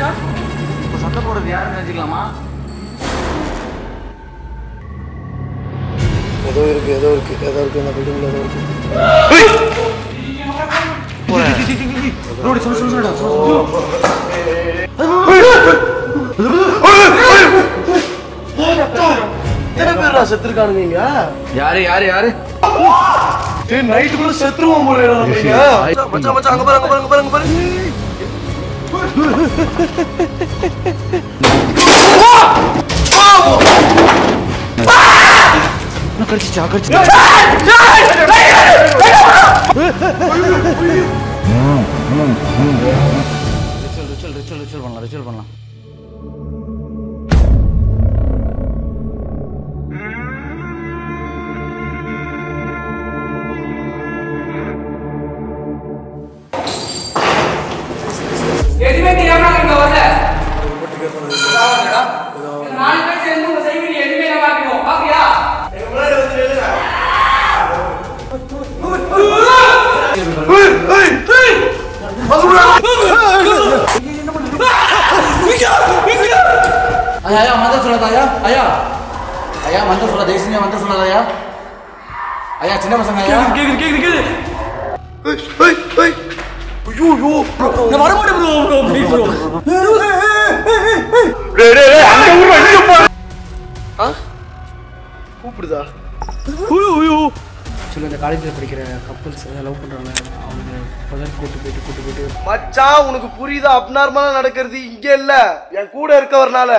இப்போ சண்டை போடுறது யாருன்னு தெரிஞ்சுக்கலாமா ஏதோ இருக்கு ஏதோ இருக்கு ஏதோ இருக்கு இந்த பில்டிங்ல ஏதோ இருக்கு ரோடு சொல்லு சொல்லு சொல்லுடா எத்தனை பேர்டா செத்துருக்கானுங்க இங்க யாரு யாரு யாரு டேய் நைட்டுக்குள்ள செத்துருவோம் போல நம்ம இங்க மச்சான் மச்சான் அங்க பாரு அங்க பாரு அங்க பாரு அங்க பாரு கடிச்சிச்சா கடிச்சு ரிச்சுவல் ரிச்சுவல் ரிச்சுவல் ரிச்சுவல் பண்ணலாம் ரிச்சுவல் பண்ணலாம் எதுவுமே தெரியாம நாங்க இங்க வரல நாலு பேர் சேர்ந்து உங்க செய்வீங்க எதுவுமே நான் மாட்டிடுவோம் பாப்பியா ஐயா ஐயா மந்திரம் சொல்லாத ஐயா ஐயா ஐயா மந்திரம் சொல்லாத தயவு செஞ்சு மந்திரம் சொல்லாத ஐயா ஐயா சின்ன பசங்க ஐயா கேக்குது கேக்குது கேக்குது ஏய் ஏய் ஏய் ஐயோ ஐயோ நான் வர மாட்டேன் ப்ரோ ப்ரோ ப்ளீஸ் ப்ரோ டேய் டேய் டேய் அங்க ஊர்ல எங்க போ ஆ கூப்பிடுதா ஐயோ ஐயோ ஆக்சுவலி இந்த காலேஜில் படிக்கிற கப்பல்ஸ் லவ் பண்ணுறாங்க அவங்க பதர் கூட்டு போயிட்டு கூட்டு போயிட்டு மச்சான் உனக்கு புரியுதா அப்நார்மலா நடக்கிறது இங்க இல்ல என் கூட இருக்கவர்னால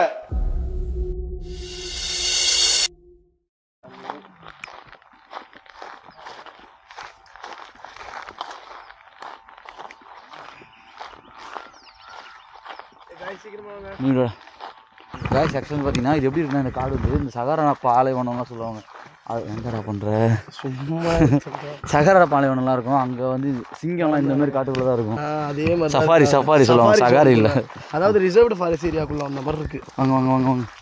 நீங்களா காய்ஸ் ஆக்சுவலி பார்த்தீங்கன்னா இது எப்படி இருக்குன்னா இந்த காடு வந்து இந்த சகாரா பாலைவனம்லாம் சொல்லுவாங்க அது எங்கடா பண்ணுற சும்மா சகாரா பாலைவனம்லாம் இருக்கும் அங்கே வந்து சிங்கம்லாம் இந்த மாதிரி காட்டுக்குள்ளே தான் இருக்கும் அதே மாதிரி சஃபாரி சஃபாரி சொல்லுவாங்க சகாரி இல்லை அதாவது ரிசர்வ்டு ஃபாரஸ்ட் ஏரியாக்குள்ள அந்த மாதிரி இருக்கு வாங்க வாங்க வாங்க வாங்க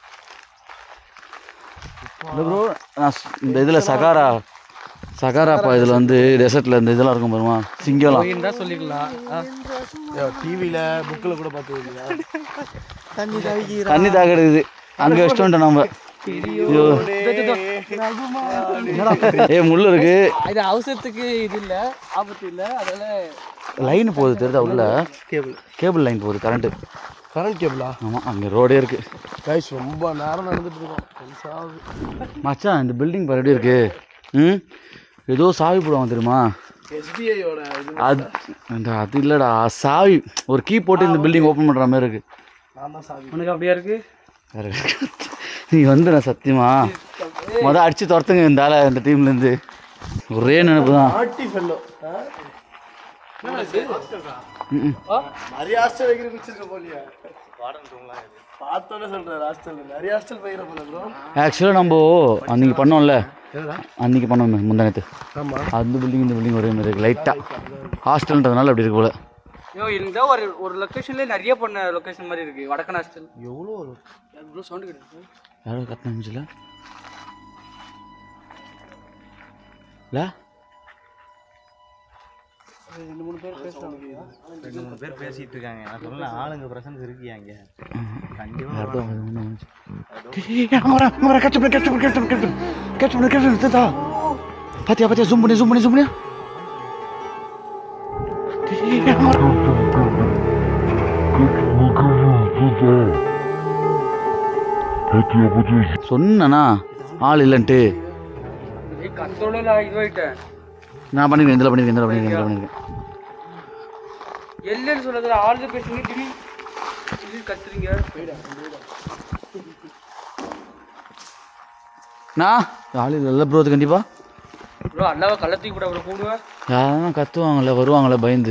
இல்லை ப்ரோ நான் ஸ்- இந்த இதில் சகாரா சகாராப்பா இதில் வந்து டெசர்ட்டில் இந்த இதெல்லாம் இருக்கும் பாருமா சிங்கம்லாம் தான் சொல்லிக்கலாம் டிவில புக்கில் கூட பார்த்து இல்லையா தண்ணி தாக்கிடுது அங்கே வச்சுட்டு வந்துட்டோம் நம்ம ஐயோ ஏ முள்ளு இருக்கு இது அவசரத்துக்கு இது இல்லை ஆபத்து இல்லை அதனால லைன் போகுது தெரியுதா உள்ள கேபிள் கேபிள் லைன் போகுது கரண்ட்டு கரண்ட் கேபிளா ஆமாம் அங்கே ரோடே இருக்கு கைஸ் ரொம்ப நேரம் நடந்துட்டு இருக்கோம் பெருசாகுது மச்சான் இந்த பில்டிங் பாரு எப்படி இருக்கு ம் ஏதோ சாவி போடுவாங்க தெரியுமா எஸ்பிஐயோட இது அது அந்த அது இல்லைடா சாவி ஒரு கீ போட்டு இந்த பில்டிங் ஓப்பன் பண்ணுற மாதிரி இருக்கு நான் தான் சாவி உனக்கு அப்படியா இருக்கு வேற நீ வந்து நான் சத்தியமா மொதல் அடிச்சு துரத்துங்க இந்த ஆளை இந்த டீம்லேருந்து ஒரே நினைப்பு தான் ஆட்டி ஃபெல்லோ நிறைய ஹாஸ்டல் வைக்கிற வச்சிருக்க போலியா பார்த்தோன்னே சொல்றாரு ஹாஸ்டல் நிறைய ஹாஸ்டல் வைக்கிற போல ப்ரோ ஆக்சுவலாக நம்ம அன்னைக்கு பண்ணோம்ல அன்னைக்கு பண்ணோமே முந்தானத்து ஆமா அந்த பில்டிங் இந்த பில்டிங் ஒரே மாதிரி இருக்கு லைட்டாக ஹாஸ்டல்ன்றதுனால அப்படி இருக்கு போல ஐயோ இந்த ஒரு ஒரு லொக்கேஷன்ல நிறைய பண்ண லொகேஷன் மாதிரி இருக்கு வடக்கன் ஹாஸ்டல் எவ்வளோ வரும் எவ்வளோ சவுண்ட் கிடைக்கும் யாரோ கத்தன நிமிஷம்ல இல்லை ரெண்டு மூணு பேர் பேசுறாங்க ரெண்டு மூணு பேர் பேசிட்டு இருக்காங்க நான் சொன்ன ஆளுங்க பிரசன்ஸ் இருக்கியா இங்க கண்டிப்பா யார்தோ அது ஒண்ணு வந்துச்சு. டேய், டேய், டேய், அங்க வரேன், அங்க வரேன், catch பண்ணு, catch பண்ணு, catch பண்ணு, catch பண்ணு. Catch பண்ணு, catch பண்ணு, எடுத்துட்டா. பாத்தியா பாத்தியா zoom பண்ணி zoom பண்ணி zoom பண்ணி டேய், டேய், டேய், அங்க வரேன். சொன்னனா ஆள் இல்லைன்ட்டு கண்ட்ரோல இதுவாயிட்டேன் நான் பண்ணிருக்கேன் இதில் பண்ணிருக்கேன் இதில் பண்ணிருக்கேன் இதில் பண்ணிருக்கேன் இல்லைன்னு சொல்றது ஆளுங்க பேசுறீங்க திடீர் திடீர் கத்துறீங்க நான் ஆள் இல்லை ப்ரோ அது கண்டிப்பா ப்ரோ அல்லாவை கள்ளத்துக்கு கூட அப்புறம் கூடுவேன் யாரும் கத்துவாங்கல்ல வருவாங்கல்ல பயந்து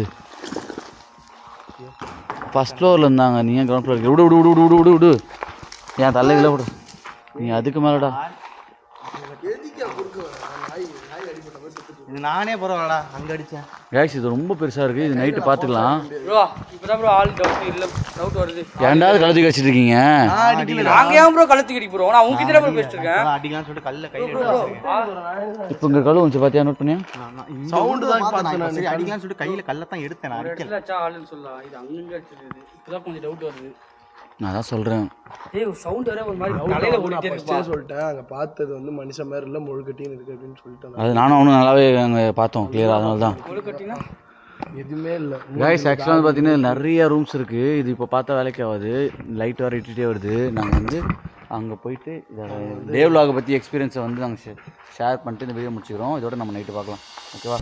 ஃபர்ஸ்ட் ஃப்ளோரில் இருந்தாங்க நீ ஏன் கிரவுண்ட் ஃப்ளோர் விடு விடு விடு விடு விடு விடு விடு என் தலைகளை விடு நீ அதுக்கு மேலடா எதுக்கு இது நானே பரவாயில்லடா அங்க அடிச்சேன் கேஸ் இது ரொம்ப பெருசா இருக்கு இது நைட்டு பாத்துக்கலாம் ப்ரோ இப்பதான் ப்ரோ ஆள் டவுட் இல்ல டவுட் வருது ஏன்டாவது கழுதி வச்சிட்டு இருக்கீங்க நாங்க ஏன் ப்ரோ கழுத்து கடி ப்ரோ நான் உங்ககிட்ட ப்ரோ பேசிட்டு இருக்கேன் அடிக்கலாம்னு சொல்லிட்டு கல்ல கையில எடுத்து வச்சிருக்கேன் இப்போ இங்க கழுவு வந்துச்சு பாத்தியா நோட் பண்ணியா சவுண்ட் தான் பார்த்தேன் நான் சரி அடிக்கலாம்னு சொல்லிட்டு கையில கல்ல தான் எடுத்தேன் நான் ஒரு அடிக்கல இடத்துல வச்சா ஆளுன்னு சொல்லலாம் இது அங்கங்க வச்சிருக்குது இப்பதான் கொஞ்சம் டவுட் வருது நான் தான் சொல்றேன் ஏய் சவுண்ட் வர ஒரு மாதிரி தலையில ஓடிட்டே ஃபர்ஸ்டே இருக்கு சொல்லிட்டேன் அங்க பார்த்தது வந்து மனுஷன் மாதிரி இல்ல முழுக்கட்டின்னு இருக்கு அப்படின்னு சொல்லிட்டேன் அது நானும் அவனும் நல்லாவே அங்கே பார்த்தோம் கிளியர் அதனால தான் முழுக்கட்டினா எதுவுமே இல்ல கைஸ் ஆக்சுவலாக வந்து பார்த்தீங்கன்னா நிறைய ரூம்ஸ் இருக்குது இது இப்போ பார்த்தா வேலைக்கு ஆகாது லைட் வர இட்டுட்டே வருது நாங்கள் வந்து அங்கே போயிட்டு இதோட டே vlog பற்றி எக்ஸ்பீரியன்ஸை வந்து நாங்கள் ஷேர் பண்ணிட்டு இந்த வீடியோ முடிச்சுக்கிறோம் இதோட நம்ம நைட்டு பார்க்கலாம் ஓகேவா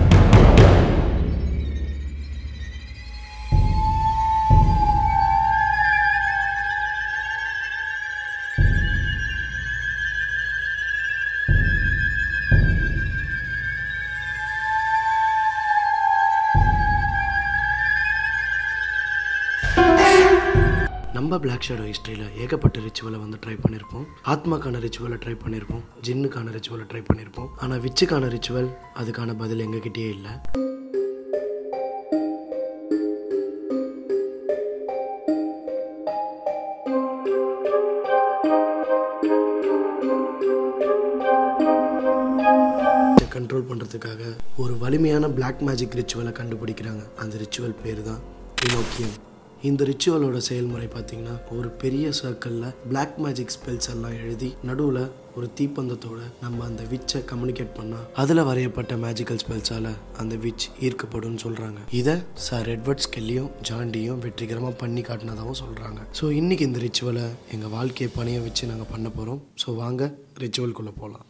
நம்ம பிளாக் ஷேடோ ஹிஸ்ட்ரியில் ஏகப்பட்ட ரிச்சுவலை வந்து ட்ரை பண்ணியிருப்போம் ஆத்மாக்கான ரிச்சுவலை ட்ரை பண்ணியிருப்போம் ஜின்னுக்கான ரிச்சுவலை ட்ரை பண்ணியிருப்போம் ஆனால் விச்சுக்கான ரிச்சுவல் அதுக்கான பதில் எங்ககிட்டயே இல்லை கண்ட்ரோல் பண்ணுறதுக்காக ஒரு வலிமையான Black மேஜிக் ரிச்சுவலை கண்டுபிடிக்கிறாங்க அந்த ரிச்சுவல் பேர் தான் பினோக்கியம் இந்த ரிச்சுவலோட செயல்முறை பார்த்தீங்கன்னா ஒரு பெரிய சர்க்கிளில் Black மேஜிக் ஸ்பெல்ஸ் எல்லாம் எழுதி நடுவில் ஒரு தீப்பந்தத்தோட நம்ம அந்த விச்சை கம்யூனிகேட் பண்ணால் அதில் வரையப்பட்ட மேஜிக்கல் ஸ்பெல்ஸால் அந்த விச் ஈர்க்கப்படும்னு சொல்கிறாங்க இதை சார் எட்வர்ட்ஸ் கெல்லியும் ஜாண்டியும் வெற்றிகரமாக பண்ணி காட்டினதாகவும் சொல்கிறாங்க ஸோ இன்னைக்கு இந்த ரிச்சுவலை எங்கள் வாழ்க்கையை பணிய வச்சு நாங்கள் பண்ண போகிறோம் ஸோ வாங்க ரிச்சுவல்குள்ளே போகலாம்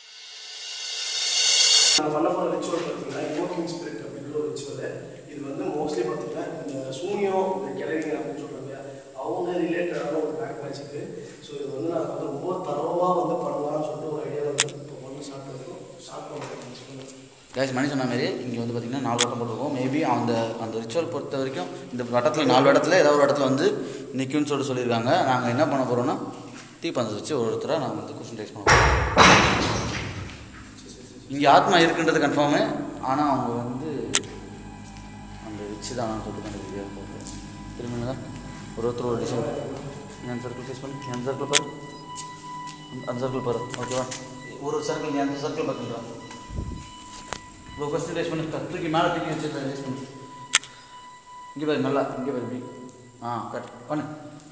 நான் பண்ண போகிற ரிச்சுவல் பார்த்தீங்கன்னா இவோக்கிங் ஸ்பிரிட் அப்படின்ற ஒரு ரிச்சுவல் இது வந்து மோஸ்ட்லி பார்த்தீங்கன்னா இந்த சூனியம் இந்த கிழவிங்க அப்படின்னு சொல்கிறாங்க அவங்க ரிலேட்டடான ஒரு பேக் மேட்சுக்கு ஸோ இது வந்து நான் வந்து ரொம்ப தரவாக வந்து பண்ணலாம்னு சொல்லிட்டு ஒரு ஐடியா வந்து இப்போ பண்ண ஸ்டார்ட் பண்ணிருக்கோம் ஸ்டார்ட் பண்ணுறேன் கேஸ் மணி சொன்ன மாதிரி இங்கே வந்து பார்த்தீங்கன்னா நாலு வட்டம் போட்டிருக்கோம் மேபி அந்த அந்த ரிச்சுவல் பொறுத்த வரைக்கும் இந்த வட்டத்தில் நாலு இடத்துல ஏதாவது ஒரு இடத்துல வந்து நிற்கும்னு சொல்லிட்டு சொல்லியிருக்காங்க நாங்கள் என்ன பண்ண போகிறோம்னா தீப்பந்தம் வச்சு ஒரு ஒருத்தராக நாங்கள் வந்து கொஸ்டின் ரைஸ் பண்ண போகிறோம் இங்கே ஆத்மா இருக்குன்றது கன்ஃபார்மு ஆனால் அவங்க வந்து அந்த வச்சு தான் சொல்லிட்டு கண்டுபிடிக்க திரும்ப தான் ஒரு ஒருத்தர் ஒரு டிசைன் நீ அந்த சர்க்கிள் ஃபேஸ் பண்ணி நீ அந்த சர்க்கிள் பாரு அந்த- அந்த சர்க்கிள் பாரு ஓகேவா ஒரு ஒரு சர்க்கிள் நீ அந்த சர்க்கிள் பார்த்துக்கிறா இப்போ கொஸ்டின் ரைஸ் பண்ணி தூக்கி மேலே தூக்கி வச்சு ரைஸ் பண்ணு இங்கே பாரு நல்லா இங்கே பாரு இப்படி ஆ கட் பண்ணு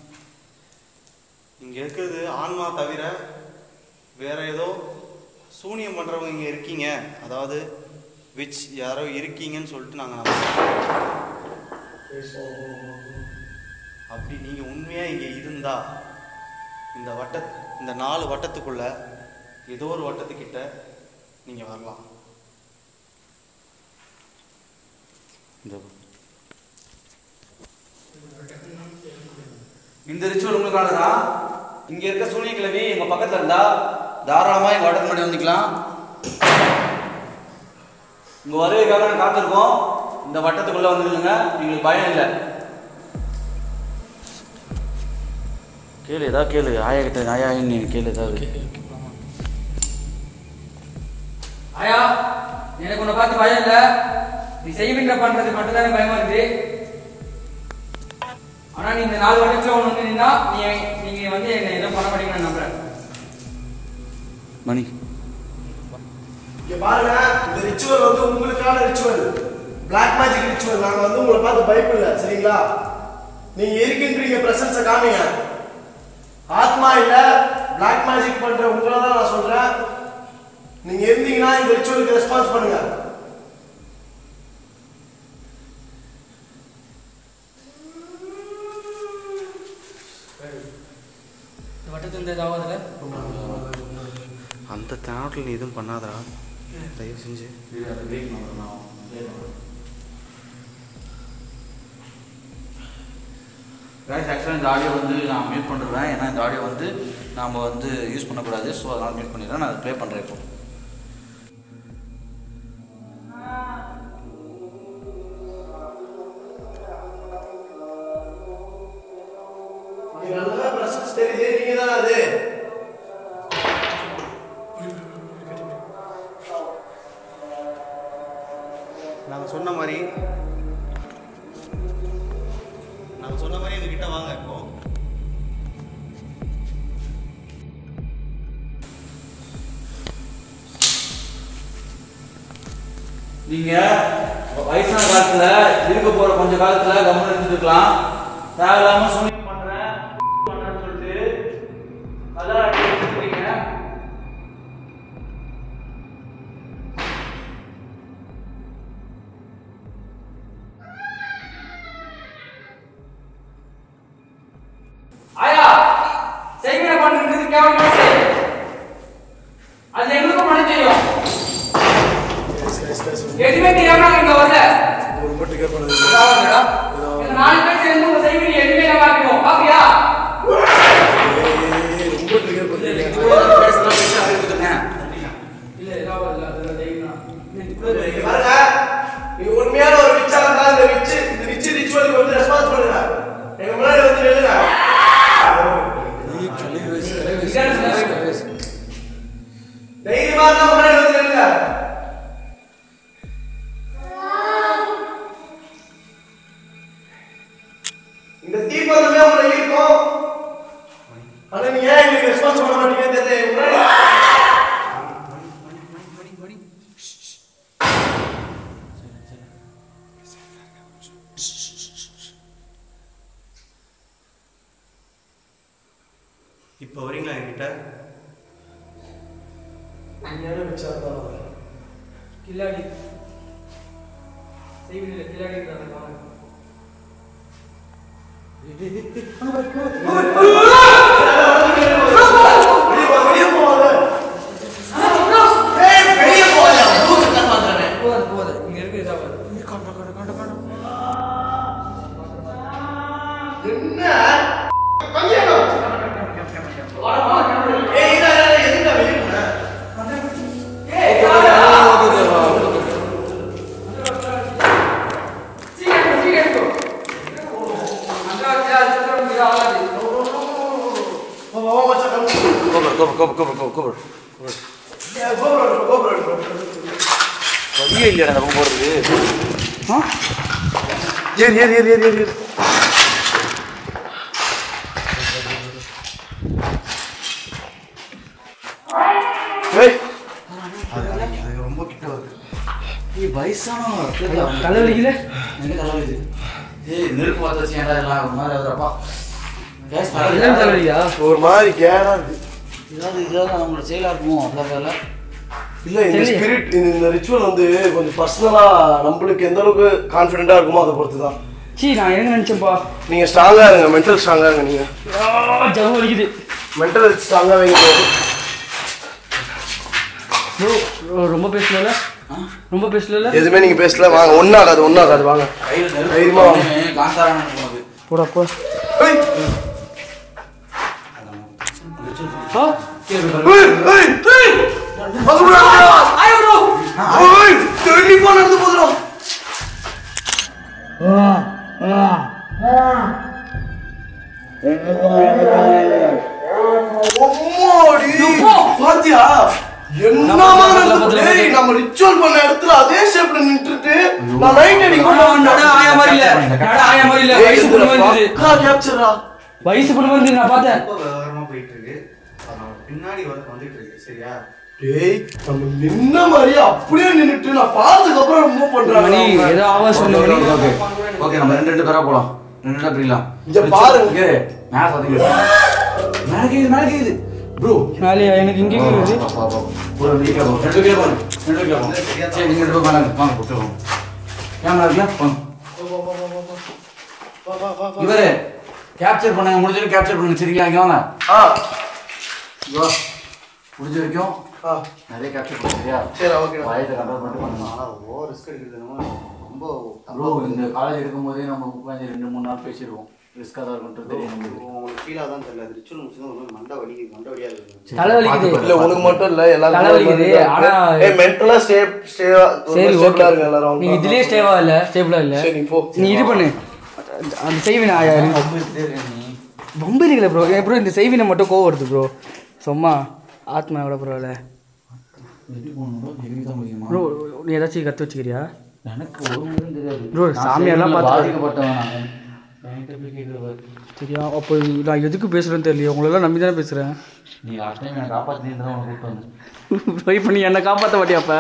இங்க இருக்கிறது ஆன்மா தவிர வேற ஏதோ சூனியம் பண்றவங்க இங்க இருக்கீங்க அதாவது விச் யாரோ இருக்கீங்கன்னு சொல்லிட்டு நாங்க நம்புறோம். அப்படி நீங்க உண்மையா இங்க இருந்தா இந்த வட்ட இந்த நாலு வட்டத்துக்குள்ள ஏதோ ஒரு வட்டத்துக்கிட்ட நீங்க வரலாம் இந்த இந்த ரிச்சுவல் உங்களுக்கானதா இங்க இருக்க சூனிய கிழவி எங்க பக்கத்துல இருந்தா தாராளமா எங்க வடக்கு முன்னாடி வந்துக்கலாம் உங்க வருகைக்காக நாங்க காத்திருக்கோம் இந்த வட்டத்துக்குள்ள வந்துருங்க எங்களுக்கு பயம் இல்லை கேளு ஏதாவது கேளு ஆயா கிட்ட ஆயா நீ கேளு ஏதாவது ஆயா எனக்கு உன்னை பார்த்து பயம் இல்ல நீ செய்வீங்க பண்றது மட்டும் தான் பயமா இருக்கு ஆனா நீ இந்த நாலு வருடத்துல ஒண்ணு வந்து நின்னா நீ நீங்க வந்து என்ன எதுவும் பண்ண மாட்டீங்கன்னு நான் நம்புறேன் மணி இங்க பாருங்க இந்த ரிச்சுவல் வந்து உங்களுக்கான ரிச்சுவல் Black மேஜிக் ரிச்சுவல் நாங்க வந்து உங்களை பார்த்து பயப்படல சரிங்களா நீங்க இருக்கின்றீங்க பிரசன்ஸை காமிங்க ஆத்மா இல்ல Black மேஜிக் பண்ற உங்களை தான் நான் சொல்றேன் நீங்க இருந்தீங்கன்னா இந்த ரிச்சுவலுக்கு ரெஸ்பான்ஸ் பண்ணுங்க இந்த வட்டத்துல இந்த ஏதாவது அந்த தேனோட்டில் நீ எதுவும் பண்ணாதடா தயவு செஞ்சு கைஸ் ஆக்சுவலாக இந்த ஆடியோ வந்து நான் மியூட் பண்ணிடுவேன் ஏன்னா இந்த ஆடியோ வந்து நாம் வந்து யூஸ் பண்ணக்கூடாது ஸோ அதனால் மியூட் பண்ணிடுறேன் நான் ப்ளே பண்ணுறேன் இப்போ நீங்க நல்லா பிரசன்ஸ் தெரியுது நீங்க தான் அது நாங்கள் சொன்ன மாதிரி நாங்கள் சொன்ன மாதிரி எங்ககிட்ட வாங்க இப்போ நீங்க வயசான காலத்துல இருக்க போற கொஞ்ச காலத்துல கவனம் இருந்துக்கலாம் தேவையில்லாம சூனியம் பண்றேன் பண்றேன்னு சொல்லிட்டு கல்யாணம் அடிச்சு வச்சிருக்கீங்க ஆயா செய்வினை பண்றது கேவலமா செய் அது எங்களுக்கும் பண்ண தெரியும் எதுவுமே தெரியாம நாங்க இங்க வரல இதாவதுடா. இந்த நாலு பேர் சேர்ந்து உங்க செய்வினை எதுவுமே நம்ம ஆக்கிடுவோம் பாப்பியா பேசலாம் பேச ஆரம்பிச்சுங்க இல்ல இதாவது அதுல செய்வினா இங்க பாருங்க நீங்க உண்மையான ஒரு விச்சா இருந்தா இந்த விச்சு இந்த விச்சு ரிச்சுவலுக்கு வந்து ரெஸ்பான்ஸ் பண்ணுங்க எங்க முன்னாடி வந்து நில்லுங்க தைரியமா இருந்தா முன்னாடி வந்து நில்லுங்க இந்த தீபந்தமே உங்களை இருக்கும் ஆனா நீங்க ஏன் எங்களுக்கு ரெஸ்பான்ஸ் பண்ண மாட்டீங்கன்னு தெரியல எங்க முன்னாடி இப்போ வரீங்களா என்கிட்ட உண்மையான விச்சா இருந்தா கில்லாடி செய்வினை கில்லாடி வெளியே போவாங்க ஏய் வெளியே போவாங்க ஊருக்கு தான் பாக்குறேன் போதும் போதும் இங்க இருக்கு இதாவது என்ன கல்யாணம் ஏய் இல்ல இல்ல எதுக்கு வெளியே போற சீக்கிரம் சீக்கிரம் அந்த சித்திரம் இது ஆகாது வா வா மச்சான் கம்மி கோபர் கோபர் கோபர் கோபர் கோபர் கோபர் கோபுரம் கோபுரம் வழியே இல்லையா அந்த பக்கம் போறதுக்கு ஏறி ஏறி ஏறி ஏறி ஏறி ஏய் அது ரொம்ப கிட்ட வருது ஏய் வயசானவங்க தலைவலிக்கல எனக்கு தலைவலிது ஏய் நெருப்பு பார்த்து வச்சு ஏன்டா எல்லாம் ஒரு மாதிரி ஆகுதுப்பா கேஸ் எல்லாம் தலைவலியா ஒரு மாதிரி கேரா இருக்கு இதாவது இதாவது அவங்களோட செயலாக இருக்குமோ அவ்வளோ வேலை இல்ல இந்த தெரியல. ஸ்பிரிட் இந்த இந்த ரிச்சுவல் வந்து கொஞ்சம் பர்சனலா நம்மளுக்கு எந்த அளவுக்கு கான்ஃபிடென்ட்டா இருக்குமோ அதை பொறுத்து தான் சீ நான் என்ன நினைச்சேன்ப்பா நீங்க ஸ்ட்ராங்கா இருங்க மென்டல் ஸ்ட்ராங்கா இருங்க நீங்க ஆ, ஜவ்வு வலிக்குது மென்டல் ஸ்ட்ராங்கா வைங்க ப்ரோ ப்ரோ ரொம்ப பேசல ரொம்ப பேசல எதுவுமே நீங்க பேசல வாங்க ஒன்னாகாது ஒன்னாகாது வாங்க கையில் நெருப்பு தைரியமா வாங்க. பார்த்தோன்னே காந்தாரான உனக்கு போடாப்பா ஏய், ஆ ஏய், ஏய், ஏய். அதுக்குள்ள ஆயா. ஏய், தெளிவா நடந்து போதுடா. அம்மாடி. பாத்தியா என்னமா நடந்து ஏய், நம்ம ritual பண்ண இடத்துல அதே shape ல நின்னுட்டு நான் light அடிக்கும் போது நட ஆயா மாதிரி இல்ல நட ஆயா மாதிரி இல்ல ஏய், வயசு இதுல பொண்ணு வந்தது பக்கா capture டா. வயசு பொண்ணு வந்து நான் பார்த்தேன் ரொம்ப விவரமா போயிட்டு இருக்கு அதனால பின்னாடி வர வந்துட்டு இருக்கு சரியா ஏய் நம்ம நின்ன மாதிரியே அப்படியே நின்னுட்டு நான் பார்த்ததுக்கு அப்புறம் மூவ் பண்றாங்க மணி அவங்க. ஏதோ ஆவாஸ் சொன்ன மணி ஓகே ஓகே நம்ம ரெண்டு ரெண்டு பேரா போலாம் ரெண்டு ரெண்டா பிரிக்கலாம் இங்க பாருங்க. இங்க மேல பாத்தீங்க மேல கேக்குது மேல கேக்குது ப்ரோ மேலேயா எனக்கு இங்கே இருக்குது ஒரு ரெண்டு கிலோ போகும் ரெண்டு கிலோ போகும் ரெண்டு கிலோ போகும் சரி நீங்க ரெண்டு பேரும் வாங்க வாங்க கொடுத்துருவோம் கேமரா இருக்கலாம் வாங்க வா, வா, வா, வா. இவரு கேப்சர் பண்ணுங்க முடிஞ்சது கேப்சர் பண்ணுங்க சரிங்களா இங்க வாங்க ஆ, இங்க வா. முடிஞ்ச வரைக்கும் ஆ, நிறைய கேப்சர் பண்ணுங்க சரியா சரி ஓகே வயதை கண்ட்ரோல் பண்ணிட்டு பண்ணுங்க ஆனால் ஓவர் ரிஸ்க் எடுக்கிறது என்னமோ ரொம்ப ப்ரோ இந்த காலேஜ் இருக்கும்போதே நம்ம உட்காந்து ரெண்டு மூணு நாள் பேசிடுவோம் ரிஸ்காக தான் இருக்குன்றது தெரியும் நம்மளுக்கு உங்களுக்கு ஃபீலாக தான் தெரியல அது ரிச்சுவல் முடிச்சு ஒரு மாதிரி மண்டை வலி மண்டை வலியாக இருக்குது தலை வலிக்குது இல்ல உனக்கு மட்டும் இல்ல எல்லாரும் தலை வலிக்குது, ஆனா- ஏய் மென்டலா ஸ்டே ஸ்டே சரி ஸ்டேபிளா ஓகே இருங்க எல்லாரும் நீ இதுலயே ஸ்டேவா இல்ல ஸ்டேபிளா இல்ல சரி நீ போ நீ இது பண்ணு அந்த செய்வினை ஆயா பம்பு இருக்கல ப்ரோ ப்ரோ இந்த செய்வினை மட்டும் கோவம் வருது ப்ரோ சும்மா ஆத்மா எவ்வளோ பரவாயில்ல எப்படி போகணும் ப்ரோ எங்களுக்கு தான் முடியுமா ப்ரோ நீ ஏதாச்சும் கற்று வச்சுக்கிறியா எனக்கு ஒரு முறையும் தெரியாது Bro, நான் சாமியெல்லாம் செயல்ல பார்த்து- பாதிக்கப்பட்டவன் நான் என்கிட்ட போய் கேட்குறது சரியா அப்போ நான் எதுக்கு பேசுகிறேன்னு தெரியல உங்களெல்லாம் நம்பி தானே பேசுகிறேன் நீ லாஸ்ட் டைம் என்னை காப்பாற்றினு தான் உனக்கு கூப்பிட்டு வந்தேன் ட்ரை பண்ணி என்னை காப்பாற்ற மாட்டியா அப்போ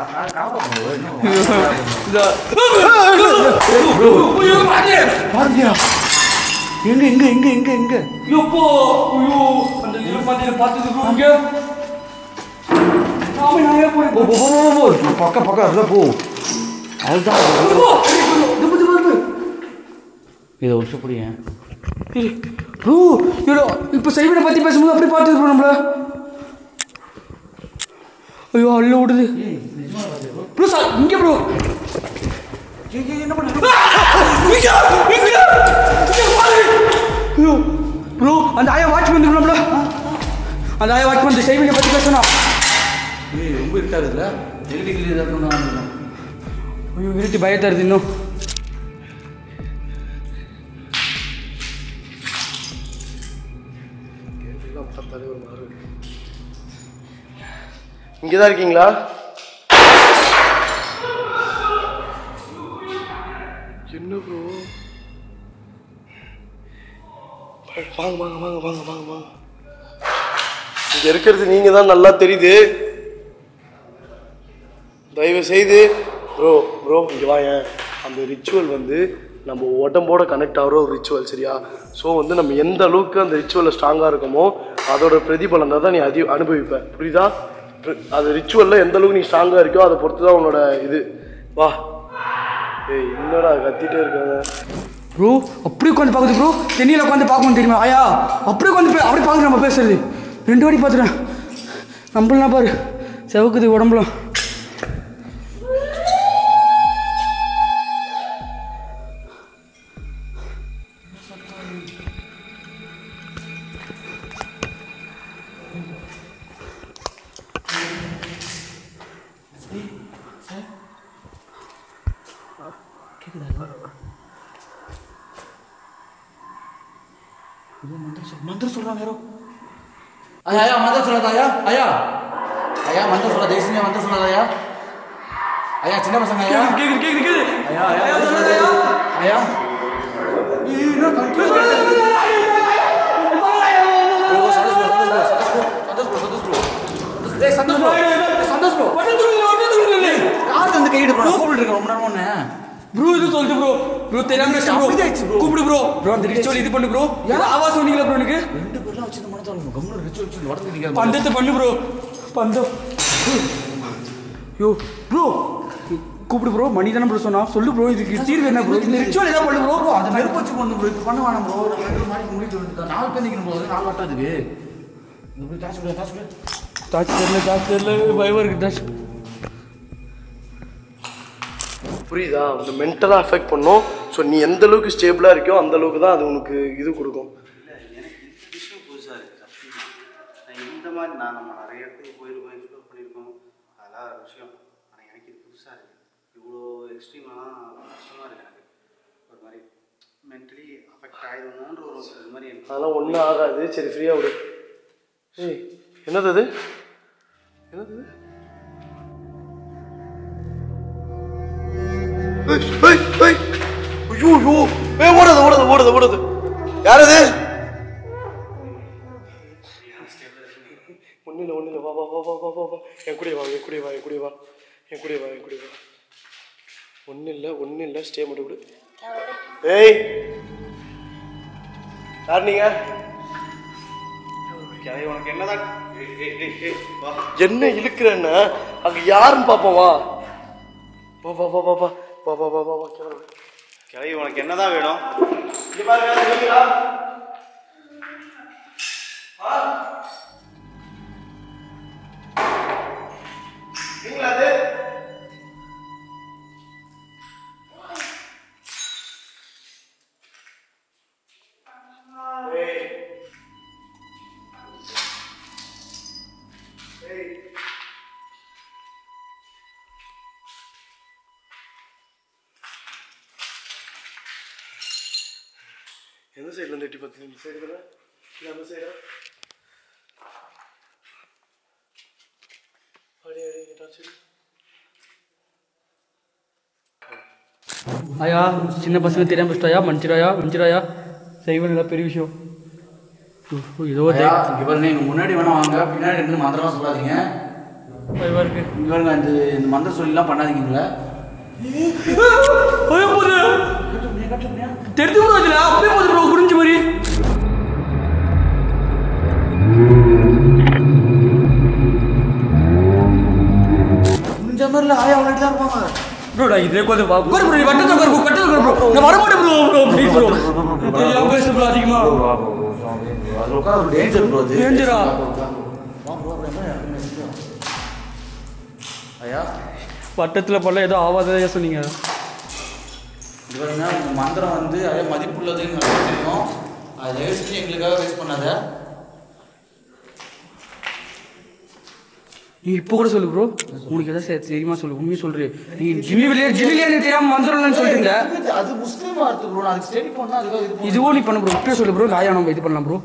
பாத்தியா எங்க எங்க எங்க எங்க எங்க எப்போ ஐயோ அந்த நீலப்பாந்தியில பார்த்தது bro இங்க சாமி நானே போய் போ போ போ போ போ பக்கம் பக்கம் அதில் போ அதுதான் இதை ஒரு புரியும் ப்ரோ இவ்வளோ இப்போ செய்வனை பற்றி பேசும்போது அப்படி பார்த்துது ப்ரோ நம்மள ஐயோ அள்ள விடுது ப்ரோ சார் இங்கே ப்ரோ ஐயோ ப்ரோ அந்த ஆயா வாட்ச் வந்து நம்மள அந்த ஆயா வாட்ச் வந்து செய்வனை பற்றி பேசணும் ஏய் ரொம்ப இருட்டாகுதுல்ல எகிரி கிளி ஏதாவது ஒன்று ஐயோ இருட்டி பயத்தா இருக்கு இன்னும் இங்கே தான் இருக்கீங்களா என்ன ப்ரோ வாங்க வாங்க வாங்க வாங்க வாங்க வாங்க இங்க இருக்கிறது நீங்க தான் நல்லா தெரியுது தயவு செய்து ப்ரோ ப்ரோ இங்க வாங்க அந்த ரிச்சுவல் வந்து நம்ம உடம்போட கனெக்ட் ஆகிற ஒரு ரிச்சுவல் சரியா ஸோ வந்து நம்ம எந்த அளவுக்கு அந்த ரிச்சுவலில் ஸ்ட்ராங்காக இருக்கோமோ அதோட பிரதிபலன் தான் நீ அதி அனுபவிப்ப புரியுதா பிர- அது ரிச்சுவலில் எந்த அளவுக்கு நீ ஸ்ட்ராங்காக இருக்கோ அதை பொறுத்து தான் உன்னோட இது வா ஏய் என்னடா கத்திட்டே இருக்காங்க ப்ரோ அப்படி உட்காந்து பார்க்குது ப்ரோ தென்னியில் உட்காந்து பார்க்கணும் தெரியுமா ஆயா அப்படி உட்காந்து பே- அப்படி பார்க்குது நம்ம பேசுறது ரெண்டு வாட்டி பார்த்துட்டேன் நம்மளாம் பாரு செவக்குது உடம்புலாம் மந்திரம் சொல்கிறாங்க யாரோ ஐயா ஐயா மந்திரம் சொல்லாத ஐயா ஐயா ஐயா மந்திரம் சொல்லாத தேசிய மந்திரம் சொல்லாத ஐயா ஐயா சின்ன பசங்க ஐயா கேக்குது கேக்குது கேக்குது ஐயா ஐயா ஐயா ஐயா ஏய், என்ன confuse ஆயிட்டு? bro, Santhosh bro, Santhosh bro, Santhosh bro, Santhosh bro. டேய், சந்தோஷ் bro, டேய், சந்தோஷ் bro. கார்ல இருந்து கையிட்டு bro, நான் கூப்பிட்டு இருக்கேன் ரொம்ப நேரம் ஒண்ணு. ப்ரோ இது சொல்லிட்டு ப்ரோ ப்ரோ தெரியாம ப்ரோ அமைதியாயிடுச்சு bro. கூப்பிடு ப்ரோ ப்ரோ அந்த ரிச்சுவல் இது பண்ணு ப்ரோ ஆவாஸ் சொன்னீங்களா ப்ரோ எனக்கு ரெண்டு பேர்லாம் வச்சு இந்த மனத்தை கம்முனு ritual வச்சு உடம்புக்கு நிக்காம. பந்தத்தை பண்ணு ப்ரோ பந்தம் யோ ப்ரோ கூப்பிடு ப்ரோ மணி தானே ப்ரோ சொன்னா சொல்லு ப்ரோ இதுக்கு தீர்வு என்ன ப்ரோ இந்த ரிச்சுவல் ஏதாவது பண்ணு ப்ரோ bro, அந்த நெருப்பு வச்சு பண்ணு bro, இப்ப பண்ண வேணாம் bro. நம்ம ரெண்டு மாடிக்கு முடிட்டு வந்துட்டோம். நாலு பேர் நிக்கணும் bro, நாலு வட்டம் இதுக்கு. இது போய் task கொடு, task கொடு. தாச்சு தெரியல தாச்சு தெரியல பயமா இருக்கு தாச்சு புரியுதா அந்த மென்டலாக அஃபெக்ட் பண்ணும் ஸோ நீ எந்த அளவுக்கு ஸ்டேபிளாக இருக்கியோ அந்த அளவுக்கு தான் அது உனக்கு இது கொடுக்கும் இல்லை எனக்கு இந்த விஷயம் புதுசாக இருக்குது சத்தியமா நான் இந்த மாதிரி நான் நம்ம நிறைய இடத்துக்கு போயிருக்கோம் எக்ஸ்ப்ளோர் பண்ணியிருக்கோம் அதெல்லாம் ஒரு விஷயம் ஆனால் எனக்கு இது புதுசாக இருக்குது இவ்வளோ எக்ஸ்ட்ரீமாக கஷ்டமாக இருக்குது எனக்கு ஒரு மாதிரி மென்டலி அஃபெக்ட் ஆயிடுமோன்ற ஒரு இது மாதிரி எனக்கு அதெல்லாம் ஒன்றும் ஆகாது சரி ஃப்ரீயாக விடு ஏய் என்னது அது என்னது இது? ஏய், ஏய், ஏய். ஐயோ ஐயோ ஏய் ஓடுது ஓடுது ஓடுது ஓடுது யார் அது ஒன்றும் இல்லை ஒன்றும் இல்லை வா வா வா வா வா வா வா என் கூடயே வா என் கூடயே வா என் கூடயே வா என் கூடயே வா என் கூடயே வா ஒன்றும் இல்லை ஒன்றும் இல்லை ஸ்டே மட்டும் விடு ஏய் யார் நீங்க கிளவி உனக்கு என்னதான் ஏய், ஏய், ஏய், ஏய், வா என்ன இழுக்கிறேன்னா அங்க யாருன்னு பாப்போம் வா வா வா வா வா வா வா வா வா வா வா கிளம்பு. கிளவி உனக்கு என்னதான் வேணும் இங்க பாருங்க இருக்கீங்களா? ஆ? நீங்களா அது? ஏய். ஏய். எந்த சைடுல இருந்து எட்டி பார்த்து இந்த சைடு தானே இல்லை அந்த சைடா அடி அடி இங்கிட்ட சரி ஐயா சின்ன பசங்க தெரியாம வச்சுட்டாயா மன்னிச்சிடாயா மன்னிச்சிடாயா செய்வன் இல்லை பெரிய விஷயம் ஓ, ஏதோ ஒரு ஐயா, இங்க பாருங்க இங்க முன்னாடி வேணா வாங்க பின்னாடி இருந்து மந்திரமா சொல்லாதீங்க பயமா இருக்கு இங்க பாருங்க இந்த இந்த மந்திர சொல்லிலாம் பண்ணாதீங்களா ஐயோ போது தெரிஞ்சு கூட வச்சுல அப்படியே போது ப்ரோ புரிஞ்சு மாதிரி முடிஞ்ச மாதிரில ஆயா அவங்கள்ட்ட தான் இருப்பாங்க ப்ரோ நான் இதே கொஞ்சம் வா உட்காரு ப்ரோ வட்டத்தில் உட்காரு வட்டத்தில் உட்காரு ப்ரோ நான் வர மாட்டேன் ப்ரோ ப்ரோ ப்ளீஸ் ப்ரோ தெரியாம பேச ப்ரோ அதிகமா அது உட்கார ஒரு டேஞ்சர் ப்ரோ அது Danger ஆ? வா bro, அப்புறம் என்ன யாருக்குமே தெரியும். ஐயா வட்டத்தில் பண்ணல ஏதோ ஆவாததையா சொன்னீங்க இது பாருங்க உங்க மந்திரம் வந்து அதே மதிப்புள்ளதுன்னு நல்லா தெரியும் அது தயவு செஞ்சு எங்களுக்காக வேஸ்ட் பண்ணாத நீ இப்போ கூட சொல்லு ப்ரோ உனக்கு எதாவது சரி தெரியுமா சொல்லு உண்மையை சொல்று நீ ஜில்லி வெளியே ஜில்லிலே எனக்கு தெரியாம வந்துடலன்னு சொல்லிட்டு அது முஸ்லீம் வார்த்தை ப்ரோ நான் அதுக்கு ஸ்டடி பண்ணா அதுக்காக இது இதுவும் நீ பண்ண ப்ரோ இப்பயே சொல்லு ப்ரோ லாயா நம்ம இது பண்ணலாம் ப்ரோ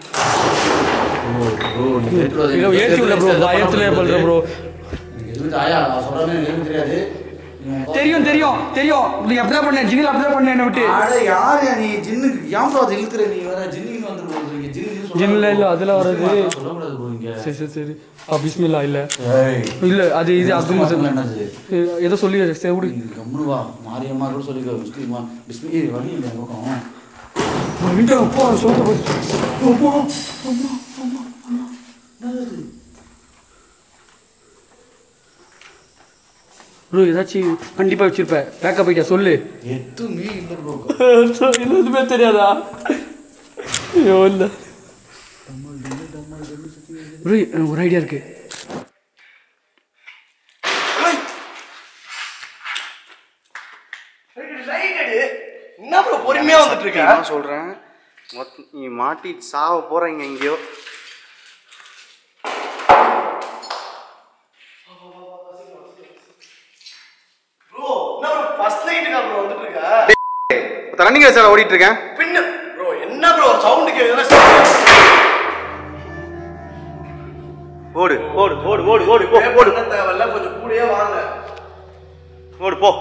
இல்லை ஏற்றி விட ப்ரோ பயத்தில் பண்ற ப்ரோ எதுவும் ஆயா நான் சொல்றேன்னு எனக்கு தெரியாது நீங்க தெரியும் தெரியும் தெரியும் நீ அப்படிதான் பண்ண ஜில்லில் அப்படிதான் பண்ண என்ன விட்டு அட யாரையா நீ ஜின்னுக்கு ஏன் ப்ரோ அதை இழுக்கிற நீ வேற ஜின்னுக்கு வந்து ப்ரோ நீங்க ஜின்னு ஜின்னுல இல்ல, அதுல வர்றது. சொல்லக்கூடாது ப்ரோ இங்க சரி சரி சரி ஆ பிஸ்மில்லா இல்ல ஏய் இல்ல அது இது அப்துல் முஸ்லிம் மசன் என்னது ஏதோ சொல்லி சரி விடு நீ கம்முனு வா மாரியம்மா கூட சொல்லிக்கோ முஸ்லீமா பிஸ்மி ஏய், வழி இல்லை என் பக்கம் வீட்டு அப்பா சொல்ல போய் ப்ரோ ஏதாச்சும் கண்டிப்பா வச்சிருப்பேன் பேக்கப் போயிட்டா சொல்லு எதுவுமே இல்லை ப்ரோ எதுவுமே தெரியாதா ஐயோ இல்ல ப்ரோ எனக்கு ஒரு ஐடியா இருக்கு என்ன ப்ரோ பொறுமையா வந்துட்டு இருக்க நான் சொல்றேன் மொத்த நீ மாட்டி சாவ போறீங்க எங்கேயோ ப்ரோ என்ன ப்ரோ ஃபர்ஸ்ட் நைட்டுக்கா ப்ரோ வந்துட்டு இருக்க ரன்னிங் ரேஸ் ஓடிட்டு இருக்கேன் பின்ன ப்ரோ என்ன ப்ரோ ஒரு சவுண்ட் கேக்குதுன்னா ஓடு ஓடு ஓடு ஓடு ஓடு போ ஓடு பண்ண தேவையில்ல கொஞ்சம் கூடயே வாங்க ஓடு போ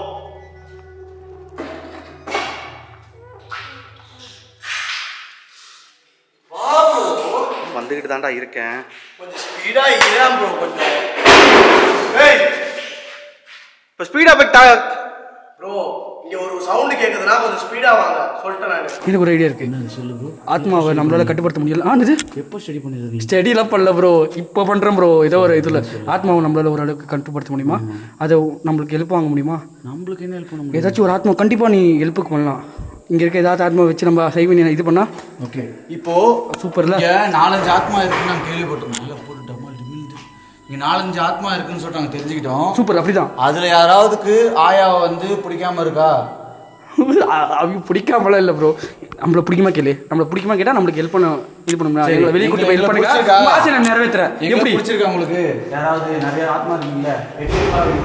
வா ப்ரோ வந்துகிட்டு தான்டா இருக்கேன் கொஞ்சம் ஸ்பீடா இறான் ப்ரோ கொஞ்சம் ஏய் இப்போ ஸ்பீடா போய் டா ப்ரோ இங்க ஒரு சவுண்ட் கேக்குதுன்னா கொஞ்சம் ஸ்பீடா வாங்க சொல்லிட்டேன் நான் எனக்கு ஒரு ஐடியா இருக்கு சொல்லு ப்ரோ ஆத்மாவை நம்மளால கட்டுப்படுத்த முடியல ஆ இது எப்போ ஸ்டடி பண்ணிடுறீங்க ஸ்டடிலாம் பண்ணல ப்ரோ இப்போ பண்ணுறேன் ப்ரோ ஏதோ ஒரு இதில் ஆத்மாவை நம்மளால ஓரளவுக்கு கட்டுப்படுத்த முடியுமா அதை நம்மளுக்கு ஹெல்ப் வாங்க முடியுமா நம்மளுக்கு என்ன ஹெல்ப் பண்ண முடியும் ஏதாச்சும் ஒரு ஆத்மா கண்டிப்பாக நீ ஹெல்ப்புக்கு பண்ணலாம் இங்கே இருக்க ஏதாவது ஆத்மா வச்சு நம்ம செய்வி இது பண்ணா ஓகே இப்போ சூப்பர்ல இங்க நாலஞ்சு ஆத்மா இருக்குன்னு நாங்கள் கேள்விப்பட்டிருக்கோம் நல்லா போட்டு டம்மா டிமில்டு இங்க நாலஞ்சு ஆத்மா இருக்குன்னு சொல்லிட்டு நாங்கள் தெரிஞ்சுக்கிட்டோம் சூப்பர் அப்படிதான் அதுல யாராவதுக்கு ஆயாவை வந்து பிடிக்காம இருக்கா அ- அவங்க பிடிக்காமலாம் இல்லை ப்ரோ நம்மள பிடிக்குமா கேளு நம்மள பிடிக்குமா கேட்டால் நம்மளுக்கு ஹெல்ப் பண்ண இது பண்ண சரி, எங்களை வெளியே கூட்டு போய் ஹெல்ப் எங்களை பண்ணுங்க பிடிச்சிருக்கா? உங்க ஆசையை நான் நிறைவேற்றுறேன் எங்க எப்படி பிடிச்சிருக்கா உங்களுக்கு யாராவது நிறைய ஆத்மா இருக்கீங்களா எட்டு பாருங்க.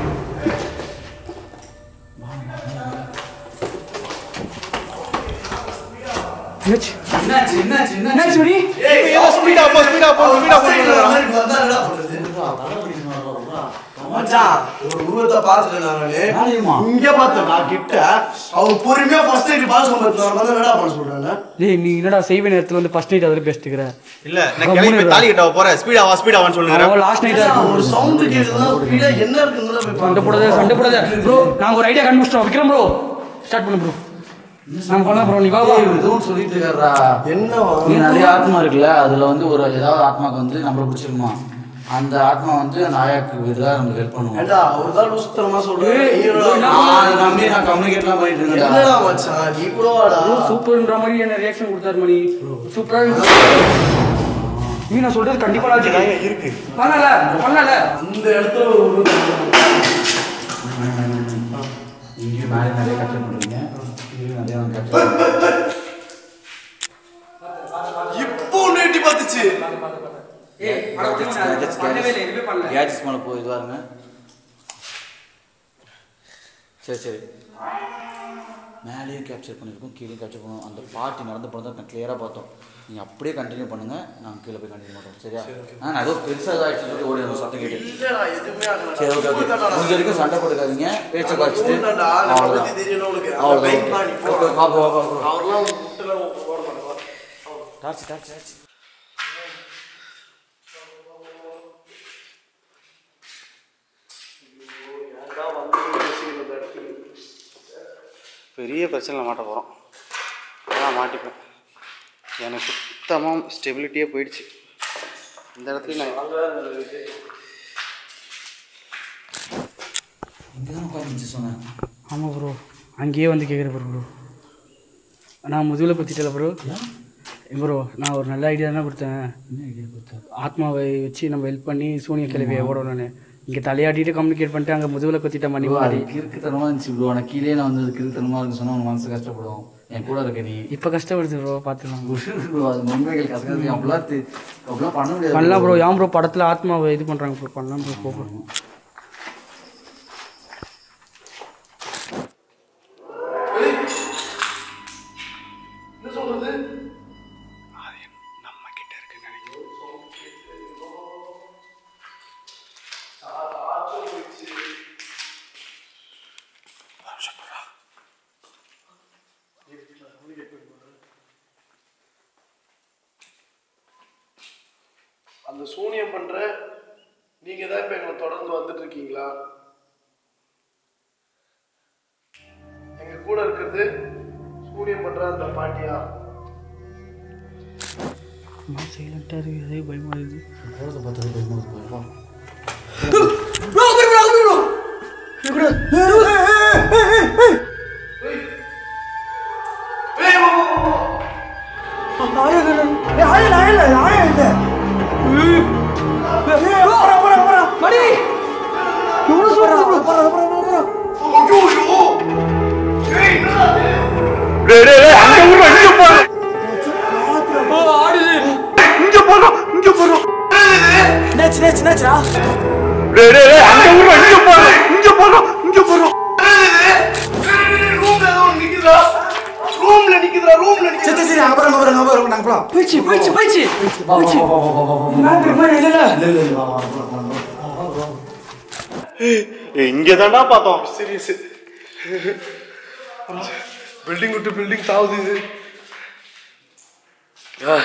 என்னாச்சு என்னாச்சு என்னாச்சு என்னாச்சு என்னாச்சு மணி ஸ்பீடா போ ஸ்பீடா போ ஸ்பீடா போ வந்தா என்ன பண்றது மச்சான் ஒரு உருவத்தை பார்த்துட்டு நானு நாளையுமா? இங்க பார்த்தேன் நான் கிட்ட அவங்க பொறுமையா ஃபர்ஸ்ட் நைட் பாஸ் பண்ணுறாங்க வந்து என்னடா பண்ண சொல்றாங்க டேய் நீ என்னடா செய்வே நேரத்தில் வந்து ஃபர்ஸ்ட் நைட் அதில் பேசிட்டுக்கிற இல்ல நான் கிளம்பி போய் தாலி கட்ட போறேன் ஸ்பீடா வா ஸ்பீடா வான்னு சொல்லுங்க அவன் லாஸ்ட் நைட்டாக ஒரு சவுண்ட் கேக்குதுன்னா ஸ்பீடா என்ன இருக்குன்னு போய் சண்டை போடாத சண்டை போடாத ப்ரோ நாங்கள் ஒரு ஐடியா கண்டுபிடிச்சிட்டோம் விக்ரம் ப்ரோ ஸ்டார்ட் பண்ணு ப்ரோ நம்ம பண்ணலாம் ப்ரோ நீ வா வா ஏய், எதுவும் சொல்லிட்டு இருக்காரா என்ன நீ நிறைய ஆத்மா இருக்குல்ல அதுல வந்து ஒரு ஏதாவது ஆத்மாக்கு வந்து நம்மள பிடிச்சிருக்குமா அந்த ஆத்மா வந்து அந்த ஆயாக்கு இதுதான் நமக்கு ஹெல்ப் பண்ணுவோம் ஏண்டா ஒரு தான் லூசுத்தனமா சொல்றேன் ஏய், நான் அதை நம்பி நான் கம்யூனிகேட்லாம் பண்ணிட்டு என்னடா இருக்கேன்டா மச்சான் நீ கூட வாடா சூப்பர்ன்ற மாதிரி என்ன ரியாக்ஷன் கொடுத்தாரு மணி சூப்பரா நீ நான் சொல்றது கண்டிப்பா நான் இருக்கு பண்ணல பண்ணல அந்த இடத்துல ஒரு உருவத்தை இங்கேயும் மேலே நிறைய கேப்சர் பண்ணுறீங்க இங்கேயும் நிறைய கேப்சர் இப்போ ஒண்ணு எட்டி பார்த்துச்சு கேட்ஜஸ் மேலே போய் இதுவாக இருங்க சரி சரி மேலேயும் கேப்சர் பண்ணியிருக்கோம் கீழே கேப்சர் பண்ணுவோம் அந்த பார்ட்டி நடந்து போனதை நான் கிளியராக பார்த்தோம் நீங்கள் அப்படியே கண்டினியூ பண்ணுங்கள் நாங்கள் கீழே போய் கண்டினியூ பண்ணுறோம் சரியா ஆ நான் ஏதோ பெருசாக ஆகிடுச்சு சொல்லிட்டு ஓடி வந்து சத்தம் கேட்டு இல்லடா எதுவுமே ஆகல சரி ஓகே ஓகே முடிஞ்ச வரைக்கும் சண்டை கொடுக்காதீங்க பேச்சை குறைச்சிட்டு ஊர்லடா, நம்மளை அவ்வளோதான் பத்தி தெரியணும் உனக்கு. அந்த அவ்வளோதான் bike man இப்போ. ஓகே வா வா வா வா அவர்லாம் முட்டெல்லாம் போட மாட்டாங்க. டார்ச் டார்ச் டார்ச் ஏன்டா வந்தோம்னு யோசிக்கல இந்த இடத்துக்கு. பெரிய பிரச்சனையில் மாட்ட போகிறோம் அதான் மாட்டிப்பேன் எனக்கு சுத்தமாக ஸ்டெபிலிட்டியே போயிடுச்சு இந்த இடத்துல நான் இங்கே தான் உட்காந்து சொன்னேன் ஆமாம் ப்ரோ அங்கேயே வந்து கேட்குற ப்ரோ ப்ரோ நான் முதுகில் குத்திட்டல ப்ரோ ப்ரோ நான் ஒரு நல்ல ஐடியா தான் கொடுத்தேன் என்ன ஐடியா கொடுத்தா ஆத்மாவை வச்சு நம்ம ஹெல்ப் பண்ணி சூனிய கிளவியை ஓடணும்னு இங்கே தலையாட்டிட்டு கம்யூனிகேட் பண்ணிட்டு அங்கே முதுகில் குத்திட்ட மணி ப்ரோ அது மாதிரி கிறுக்குத்தனமாக இருந்துச்சு ப்ரோ ஆனால் கீழே நான் வந்து கிறுக்குத்தனமாக இருக்கு சொன்னால் உங்க மனசு கஷ்டப்படும் என் கூட இருக்க நீ இப்போ கஷ்டப்படுது ப்ரோ பார்த்துக்கலாம் ப்ரோ அது உண்மைகள் கஷ்டம் அப்படிலாம் தெ- அப்படிலாம் பண்ண முடியாது பண்ணலாம் ப்ரோ ஏன் ப்ரோ படத்தில் ஆத்மாவை இது பண்ணுறாங்க ப்ரோ பண்ணலாம் ப்ரோ போகிறோம் என்ன சொல்றது நம்ம கிட்ட இருக்குன்னு நினைக்கிறேன் அந்த சூனியம் பண்ற நீங்க தான் இப்ப எங்களை தொடர்ந்து வந்துட்டு இருக்கீங்களா எங்க கூட இருக்கிறது சூனியம் பண்ற அந்த பாட்டியா சைலண்ட்டாக இருக்குது அதே பயமாக இருக்குது போகிறத பார்த்தது பயமா இருக்கு வா. ரூம்ல ஏதோ ஒண்ணு நிக்குதுடா ரூம்ல நிக்குதுடா ரூம்ல நிக்குது சரி சரி அங்க பாருங்க அங்க பாருங்க நாங்க போலாம் போயிடுச்சு போயிடுச்சு போயிடுச்சு வா வா வா வா வா வா என்ன தெரியுமா இல்லை இல்லை இல்ல இல்ல இல்ல வா வா போலாம் போலாம் வா வா வா இங்கே தான்டா பார்த்தோம் சீரியஸ் பில்டிங் விட்டு பில்டிங் தாவுது இது ஆ.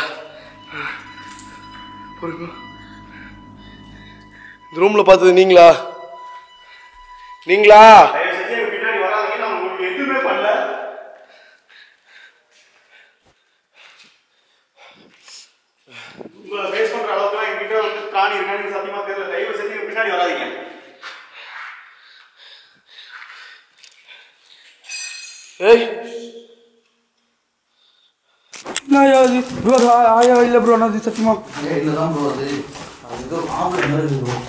பொறுமை. இந்த ரூம்ல பார்த்தது நீங்களா நீங்களா பின்னாடி வராதீங்க நான் உங்களுக்கு எதுவுமே பண்ணல உங்களை ஃபேஸ் பண்ற அளவுக்குலாம் என்கிட்ட வந்து பிராணி இருக்கான்னு எனக்கு சத்தியமா தெரியல தயவு செஞ்சு எங்க பின்னாடி வராதீங்க ஏய் ஆயா இது ப்ரோ ஆயா இல்லை ப்ரோ நான் சத்தியமா ஏய் இல்ல தான் ப்ரோ அது அது ஏதோ ஆம்பளை மாதிரி இருக்கு ப்ரோ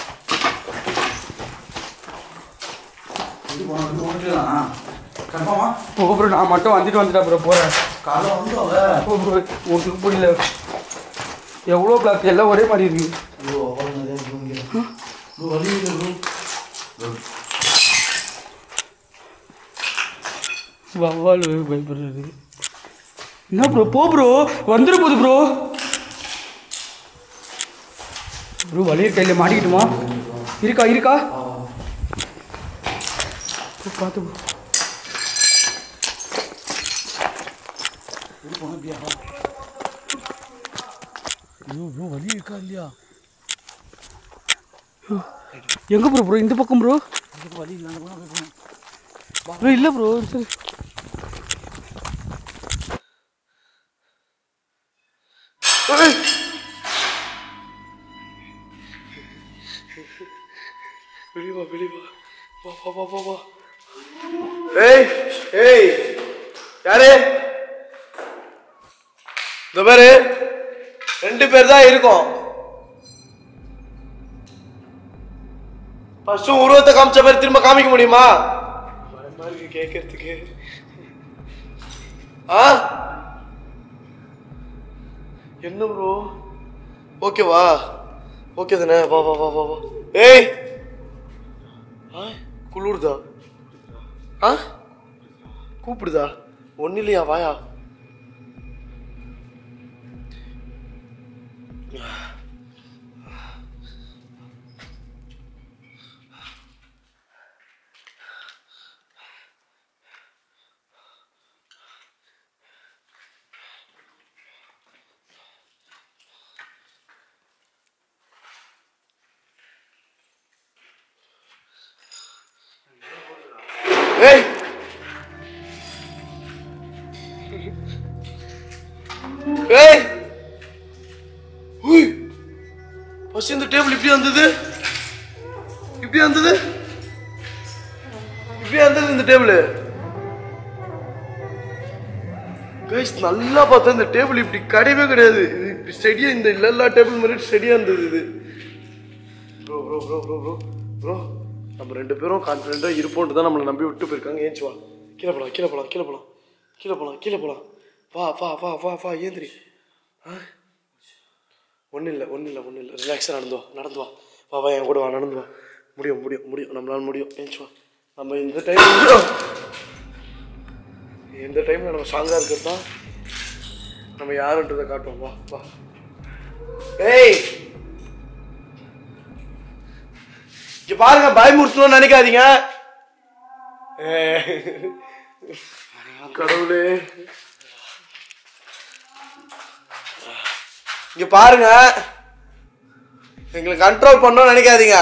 இது போனா இது ஓகேதான் கன்ஃபார்மா ஓ ப்ரோ நான் மட்டும் வந்துட்டு வந்துட்டா ப்ரோ போகிறேன் காலைல வந்து அவ ஓ ப்ரோ உங்களுக்கு புரியல எவ்வளோ பிளாக் எல்லாம் ஒரே மாதிரி இருக்கு ப்ரோ அவ்வளோ நிறைய ப்ரோ இங்கே ப்ரோ வலி இல்லை ப்ரோ வவ்வால் பயப்படுறது என்ன ப்ரோ போ ப்ரோ வந்துட போகுது ப்ரோ ப்ரோ வழிய கையில் மாட்டிக்கிட்டுமா இருக்கா இருக்கா bro, பார்த்து ப்ரோ ப்ரோ வலி இருக்கா இல்லையா எங்கே ப்ரோ ப்ரோ இந்த பக்கம் ப்ரோ வலி இல்லை அந்த பக்கம் போய் ப்ரோ இல்லை ப்ரோ சரி ஏய். வெளிய வா வெளிய வா வா வா வா வா வா ஏய் ஏய் யாரு இந்த பாரு ரெண்டு பேர் தான் இருக்கோம் ஃபர்ஸ்ட் உருவத்தை காமிச்ச மாதிரி திரும்ப காமிக்க முடியுமா பயமா இருக்கு கேட்கறதுக்கு ஆ என்ன ப்ரோ ஓகேவா ஓகே தானே வா வா வா வா வா ஏய் ஆ குளிர்தா ஆ கூப்பிடுதா ஒன்றும் இல்லையா வாயா ஏய் ஏய் உய் ஃபர்ஸ்ட் இந்த டேபிள் இப்படி வந்தது இப்படி வந்தது இப்படி வந்தது இந்த டேபிள் கைஸ் நல்லா பார்த்தா இந்த டேபிள் இப்படி கிடையவே கிடையாது இது இப்படி ஸ்டெடியா இந்த எல்லா டேபிள் மாதிரி ஸ்டெடியா இருந்தது இது bro bro bro bro bro bro நம்ம ரெண்டு பேரும் கான்ஃபிடென்ட்டாக இருப்போன்ட்டு தான் நம்மளை நம்பி விட்டு போயிருக்காங்க ஏஞ்சி வா கீழே போலாம் கீழே போலாம் கீழே போலாம் கீழே போலாம் கீழே போலாம் வா வா வா வா வா ஏந்திரி ஆ ஒன்றும் இல்லை ஒன்றும் இல்லை ஒன்றும் இல்லை ரிலாக்ஸாக நடந்து வா நடந்து வா வா வா என் கூட வா நடந்து வா முடியும் முடியும் முடியும் நம்மளால முடியும் ஏஞ்சி வா நம்ம இந்த டைம் இந்த டைமில் நம்ம ஸ்ட்ராங்காக இருக்கிறது தான் நம்ம யாருன்றதை காட்டுவோம் வா வா ஏய் இங்க பாருங்க பயமுறுத்தணும்னு நினைக்காதீங்க ஏய். கடவுளே இங்க பாருங்க எங்களை கண்ட்ரோல் பண்ணணும்னு நினைக்காதீங்க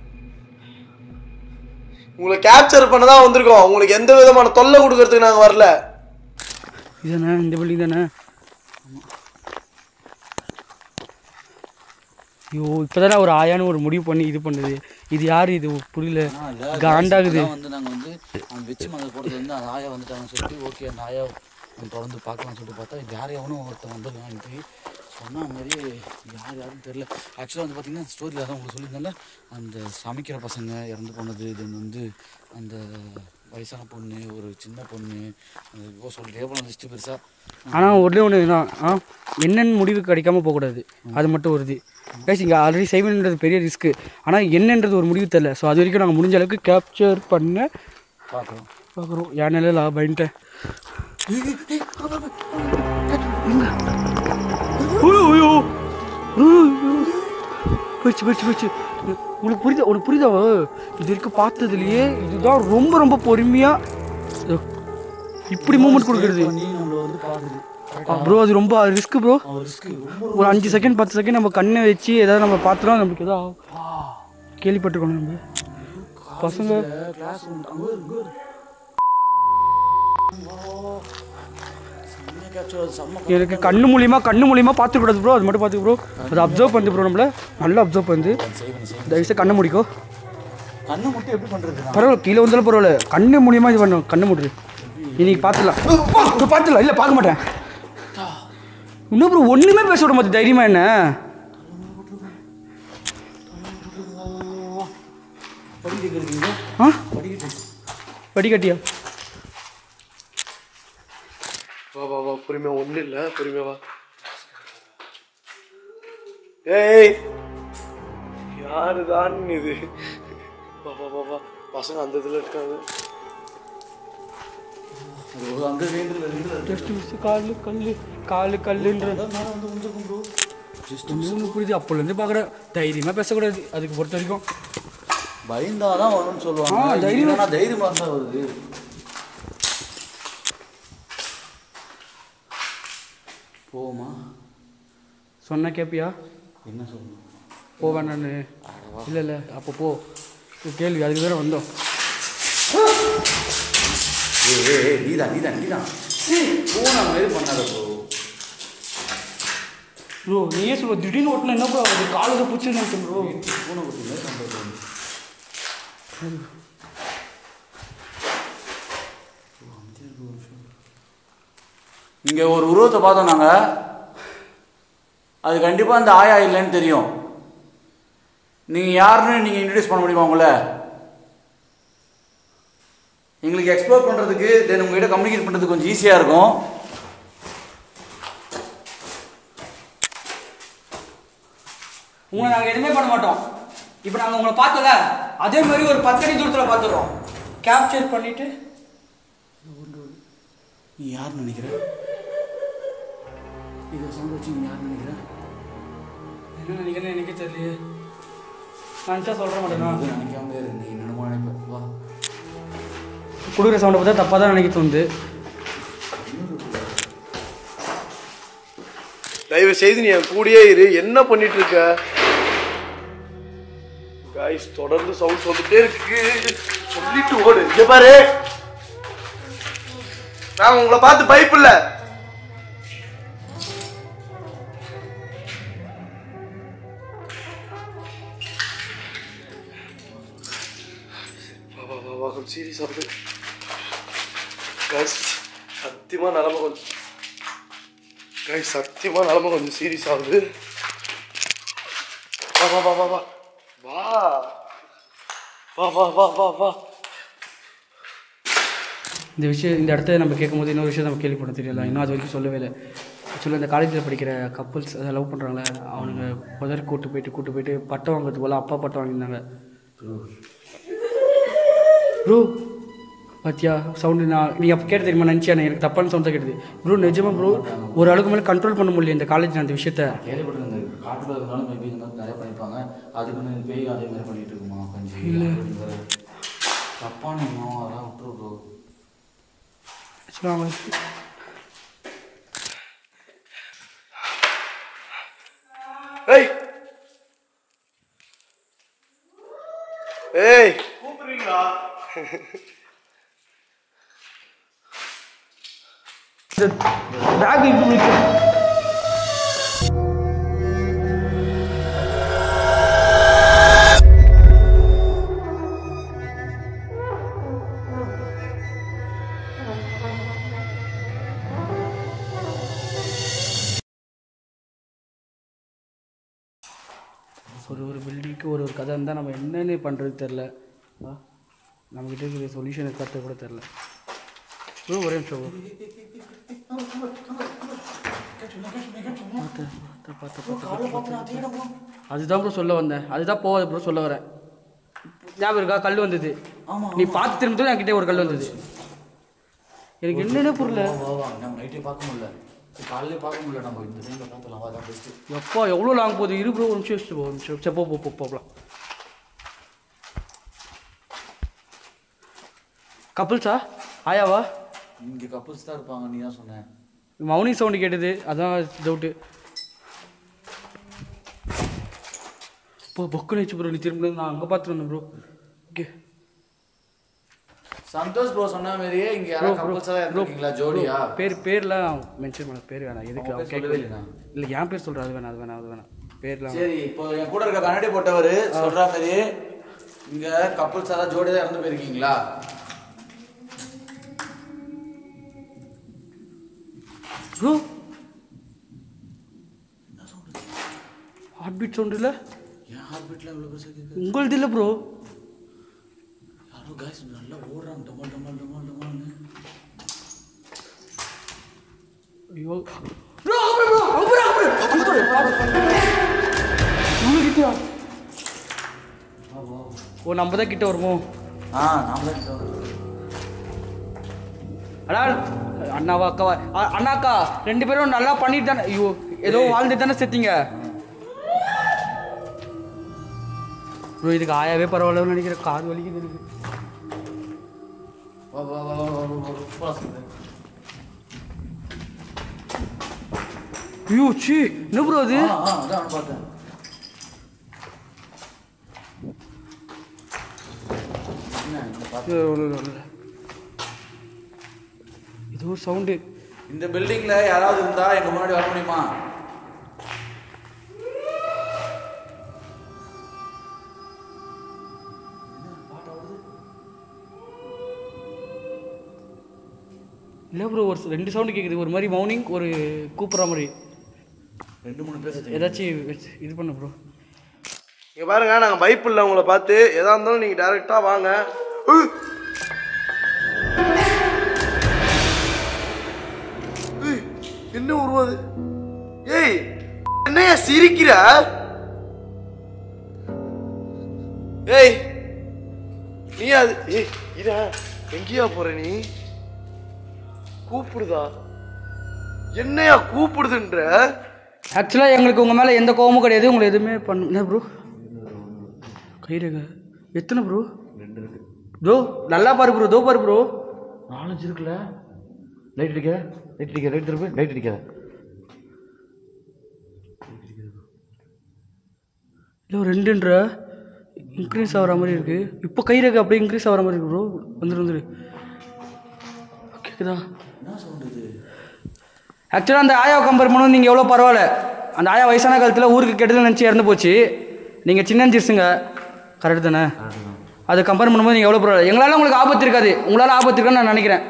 உங்களை கேப்சர் பண்ண தான் வந்திருக்கோம் உங்களுக்கு எந்த விதமான தொல்லை கொடுக்கறதுக்கு நாங்க வரல இதானே இந்த பில்டிங் தானே ஐயோ இப்போதானே ஒரு ஆயான்னு ஒரு முடிவு பண்ணி இது பண்ணுது இது யார் இது புரியல காண்டாகுது இதெல்லாம் வந்து நாங்கள் வந்து அவன் வெச்சு மகள் போட்டது வந்து அந்த ஆயா வந்துட்டாங்கன்னு சொல்லிட்டு ஓகே அந்த ஆயா நம்ம தொடர்ந்து பார்க்கலாம்னு சொல்லிட்டு பார்த்தா இது யார் எவனும் ஒருத்தன் வந்து வாங்கிட்டு போய் சொன்ன மாதிரி யார் யாருன்னு தெரியல ஆக்சுவலாக வந்து பார்த்தீங்கன்னா ஸ்டோரியில் தான் உங்களுக்கு சொல்லியிருந்தேன்ல அந்த சமைக்கிற பசங்க இறந்து போனது இது வந்து அந்த வயசான பொண்ணு ஒரு சின்ன பொண்ணு அந்த இப்போ சொல்லிட்டே போன லிஸ்ட்டு பெருசாக ஆனால் ஒரே ஒன்று தான் ஆ என்னென்னு முடிவு கிடைக்காம போகக்கூடாது அது மட்டும் வருது கைஸ் இங்கே ஆல்ரெடி செய்வன்றது பெரிய ரிஸ்க்கு ஆனால் என்னன்றது ஒரு முடிவு தெரில ஸோ அது வரைக்கும் நாங்கள் முடிஞ்ச அளவுக்கு கேப்சர் பண்ண பார்க்குறோம் பார்க்குறோம் என் நிலையில் பயன்ட்டேன் போயிடுச்சு போயிடுச்சு போயிடுச்சு உங்களுக்கு புரியுதா உனக்கு புரியுதா இது வரைக்கும் பார்த்ததுலையே இதுதான் ரொம்ப ரொம்ப பொறுமையாக இப்படி மூமெண்ட் கொடுக்குறது நீ நம்மளை வந்து பார்க்குது ப்ரோ அது ரொம்ப ரிஸ்க் ப்ரோ அவர் ரிஸ்க்கு ரொம்ப ஒரு அஞ்சு செகண்ட் பத்து செகண்ட் நம்ம கண்ணை வச்சு ஏதாவது நம்ம பார்த்துட்டோம் நம்மளுக்கு ஏதோ கேள்விப்பட்டிருக்கோம் நம்ம பசங்க கிளாஸ் ரூம் அங்கே இருக்கு செம்ம கேப்சர் அது செம்ம எனக்கு கண்ணு மூலியமா கண்ணு மூலியமா பார்த்துக்கூடாது ப்ரோ அது மட்டும் பார்த்து ப்ரோ அதை அப்சர்வ் பண்ணு ப்ரோ நம்மள நல்லா அப்சர்வ் பண்ணு சரி பண்ணி சரி தயவுசெய்து கண்ணை முடிக்கோ கண்ணை மட்டும் எப்படி பண்ணுறது பரவாயில்ல கீழே வந்தாலும் பரவாயில்ல கண்ணு மூலியமா இது பண்ணும் கண்ணு மூடுது இன்னைக்கு பார்த்துலாம் பார்த்துலாம் இல்லை பார்க்க மாட்டேன் இன்னும் ப்ரோ ஒன்றுமே பேச விட மாட்டேன் தைரியமா என்ன படிக்கிட்டு இருக்கீங்க ஆ படிக்கிட்டு வடிகட்டியா வா வா வா பொறுமையா ஒன்றும் இல்லை பொறுமையா வா ஏய் யாருதான் இது வா வா வா வா பசங்க அந்த இதில் இருக்காங்க அது அங்கே வேண்டில் ரெண்டு ஜஸ்ட் மிஸ் காலு கல்லு காலு கல்லுன்ற மேலே வந்து கொஞ்சம் ப்ரோ ஒன்று புரியுது அப்போலேருந்து பார்க்குறேன் தைரியமாக பேசக்கூடாது அதுக்கு பொறுத்த வரைக்கும் பயந்தாதான் வரும்னு ஆ, சொல்லுவாங்க தைரியம். தைரியமா தைரியமா தான் வருது போமா சொன்னா கேப்பியா என்ன சொல்லணும் போ வேணான்னு இல்லை இல்லை அப்போ போ இது கேள்வி அதுக்கு தானே வந்தோம் ஏய் ஏய் ஏய் நீதான் நீதான் நீதான் போன மாதிரி பண்ணாத ப்ரோ ப்ரோ நீயே சொல்லுவ திடீர்னு ஓட்டினா என்ன ப்ரோ அது காலுக்கு பிடிச்சி நினைச்சேன் ப்ரோ பூனை குட்டி மாதிரி பண்ணுறது இங்கே ஒரு உருவத்தை பார்த்தோம் நாங்கள் அது கண்டிப்பாக அந்த ஆயா இல்லைன்னு தெரியும் நீங்கள் யாருன்னு நீங்கள் இன்ட்ரடியூஸ் பண்ண முடியுமா உங்களை எங்களுக்கு எக்ஸ்ப்ளோர் பண்ணுறதுக்கு தென் உங்ககிட்ட கம்யூனிகேட் பண்ணுறதுக்கு கொஞ்சம் ஈஸியாக இருக்கும் உங்களை நாங்கள் எதுவுமே பண்ண மாட்டோம் இப்போ நாங்கள் உங்களை பார்த்தல அதே மாதிரி ஒரு பத்தடி தூரத்தில் பார்த்துடுறோம் கேப்சர் பண்ணிட்டு நீ யார் நினைக்கிற இதை சவுண்ட் வச்சு நீ யார் நினைக்கிற என்ன நினைக்கிறேன்னு எனக்கே தெரியலையே நான் நினச்சா சொல்கிற மாட்டேனா இது நினைக்காம இரு நீ என்னமோ நினைப்ப வா கொடுக்குற சவுண்டை பார்த்தா தப்பாக தான் நினைக்க தோணுது தயவு செய்து நீ என் கூடயே இரு என்ன பண்ணிட்டு இருக்க காய்ஸ் தொடர்ந்து சவுண்ட் வந்துட்டே இருக்கு சொல்லிட்டு ஓடு இங்க பாரு நான் உங்களை பார்த்து பயப்பில்ல வா வா வா வா கொஞ்சம் சீரியஸ் ஆகுது காய்ஸ் சத்தியமா நிலமை கொஞ்சம் கை சத்தியமா நிலமை கொஞ்சம் சீரியஸ் ஆகுது வா வா வா வா வா வா வா வா வா வா வா இந்த விஷயம் இந்த இடத்த நம்ம கேட்கும்போது இன்னொரு விஷயம் நம்ம கேள்விப்பட தெரியல இன்னும் அது வரைக்கும் சொல்லவே இல்லை ஆக்சுவலாக இந்த காலேஜில் படிக்கிற கப்புள்ஸ் அதை லவ் பண்ணுறாங்களே அவனுங்க முதல் கூட்டு போயிட்டு கூட்டு போயிட்டு பட்டம் வாங்குறது போல் அப்பா பட்டம் வாங்கியிருந்தாங்க ப்ரோ பாத்தியா சவுண்டு நான் நீ அப்போ கேட்டு தெரியுமா நினச்சியா எனக்கு தப்பான சவுண்ட் தான் கேட்டது ப்ரோ நிஜமா ப்ரோ ஒரு அளவுக்கு மேலே கண்ட்ரோல் பண்ண முடியல இந்த காலேஜில் அந்த விஷயத்த கேள்விப்பட்டு இந்த காட்டுல இருந்தாலும் மேபி இந்த மாதிரி நிறைய பண்ணிப்பாங்க அதுக்குன்னு இந்த பேய் அதே மாதிரி பண்ணிட்டு இருக்குமா கொஞ்சம் இல்லை தப்பான எண்ணம் அதெல்லாம் விட்டுரு ப்ரோ ஆக்சுவலாக அவங்க ஏய் ஏய் கூப்பிடுறீங்களா பேக் இருக்கு ஒரு ஒரு பில்டிங்க்கு ஒரு ஒரு கதை இருந்தால் நம்ம என்னென்ன பண்ணுறது தெரில நம்மக்கிட்ட இருக்கிற சொல்யூஷன் கற்று கூட தெரில ப்ரோ ஒரே நிமிஷம் bro. பார்த்து, பார்த்து, பார்த்து, பார்த்து, பார்த்து. அதுதான் ப்ரோ சொல்ல வந்தேன் அதுதான் போகாது ப்ரோ சொல்ல வரேன் ஞாபகம் இருக்கா கல் வந்தது நீ பார்த்து திரும்ப என்கிட்ட ஒரு கல் வந்தது எனக்கு என்னென்ன புரியல வா வா நம்ம நைட்டே பார்க்க முடியல சரி, காலையிலே பார்க்க முடியல நம்ம இந்த டைமில் பார்த்துலாம் வா அதான் பெஸ்ட்டு எப்பா எவ்வளோ லாங் போகுது இரு ப்ரோ ஒரு நிமிஷம் வச்சுட்டு போ ஒரு நிமிஷம் சரி போ போ, போ போகலாம் கப்புள்ஸா ஆயாவா இங்கே கப்புள்ஸ் தான் இருப்பாங்க நீ தான் சொன்னேன் மௌனி சவுண்டு கேட்டது அதான் டவுட்டு இப்போ பொக்கு நிச்சு ப்ரோ நீ திரும்ப நான் அங்கே பார்த்துட்டு வந்தேன் ப்ரோ ஓகே சந்தோஷ் ப்ரோ சொன்ன மாதிரியே இங்கே யாராவது கப்புள்ஸாக தான் இருந்திருக்கீங்களா ஜோடியா பேர் பேர்லாம் மென்ஷன் பண்ண பேர் வேணாம் எதுக்கு அவன் அவன் பேர் சொல்லவே கேட்கவே இல்லைண்ணா. இல்லை என் பேர் சொல்கிறேன் அது வேணாம் அது வேணாம் அது வேணாம் பேர்லாம் சரி இப்போ என் கூட இருக்க கண்ணாடி போட்டவர் சொல்ற மாதிரி இங்க கப்புள்ஸாக தான் ஜோடி தான் இறந்து போயிருக்கீங்களா ப்ரோ ஹார்ட் பீட் சவுண்ட் இல்லை என் ஹார்ட் பீட்ல இவ்வளோ பெருசாக கேட்குது உங்களது இல்லை ப்ரோ யாரோ காய்ஸ் நல்லா ஓடுறாங்க டமால் டமால் டமால் டமால்னு ஐயோ ப்ரோ ப்ரோ ப்ரோ உங்ககிட்டயா ஓ நம்ம தான் கிட்ட வருமோ ஆ நாம தான் கிட்ட வந்தோம். அடா அண்ணாவா அக்காவா அ- அண்ணா அக்கா ரெண்டு பேரும் நல்லா பண்ணிட்டு தானே ஐயோ ஏதோ வாழ்ந்துட்டு தானே செத்தீங்க ப்ரோ இதுக்கு ஆயாவே பரவாயில்லன்னு நினைக்கிறேன் காது வலிக்குது எனக்கு வா வா வா வா வா வா, வா போலாம் சொல்லு. ஐயோ சி என்ன ப்ரோ அது ஆ ஆ அதான் அவனை பார்த்தேன் என்ன இங்க பார்த்தேன். இது ஒண்ணும் இல்ல, ஒண்ணும் இல்ல. இது ஒரு சவுண்டு இந்த பில்டிங்ல யாராவது இருந்தா எங்க முன்னாடி வர முடியுமா இல்லை ப்ரோ ஒரு ரெண்டு சவுண்டு கேட்குது ஒரு மாதிரி மௌனிங் ஒரு கூப்பிட்ற மாதிரி ரெண்டு மூணு பேர் ஏதாச்சும் வச்சு- இது பண்ணு ப்ரோ இங்க பாருங்க நாங்க பைப் இல்லை உங்களை பார்த்து எதா இருந்தாலும் நீங்க டைரக்டா வாங்க உய். உய், என்ன உருவாது ஏய் என்னையா சிரிக்கிற ஏய் நீ அது ஏய் இதா எங்கேயா போற நீ கூப்பிடுதா என்னையா கூப்பிடுதுன்ற ஆக்சுவலாக எங்களுக்கு உங்கள் மேலே எந்த கோவமும் கிடையாது உங்களை எதுவுமே பண்ண என்ன ப்ரோ கைரேக எத்தனை ப்ரோ ப்ரோ நல்லா பாரு ப்ரோ தோ பாரு ப்ரோ நாலஞ்சு இருக்குல்ல லைட் அடிக்க லைட் அடிக்க லைட் திருப்பி லைட் அடிக்க இல்லை ரெண்டுன்ற இன்க்ரீஸ் ஆகிற மாதிரி இருக்கு இப்போ கைரேகை அப்படியே இன்க்ரீஸ் ஆகிற மாதிரி இருக்கு ப்ரோ வந்துரு வந்துரு கேக்குதா ஆக்சுவலாக அந்த ஆயாவை கம்பேர் பண்ணும்போது நீங்கள் எவ்வளோ பரவாயில்ல அந்த ஆயா வயசான காலத்தில் ஊருக்கு கெட்டதில் நினச்சி இறந்து போச்சு நீங்கள் சின்ன சிறுசுங்க கரெக்டு தானே அதை கம்பேர் பண்ணும்போது நீங்கள் எவ்வளோ பரவாயில்ல எங்களால் உங்களுக்கு ஆபத்து இருக்காது உங்களால் ஆபத்து இருக்கான்னு நான் நினைக்கிறேன்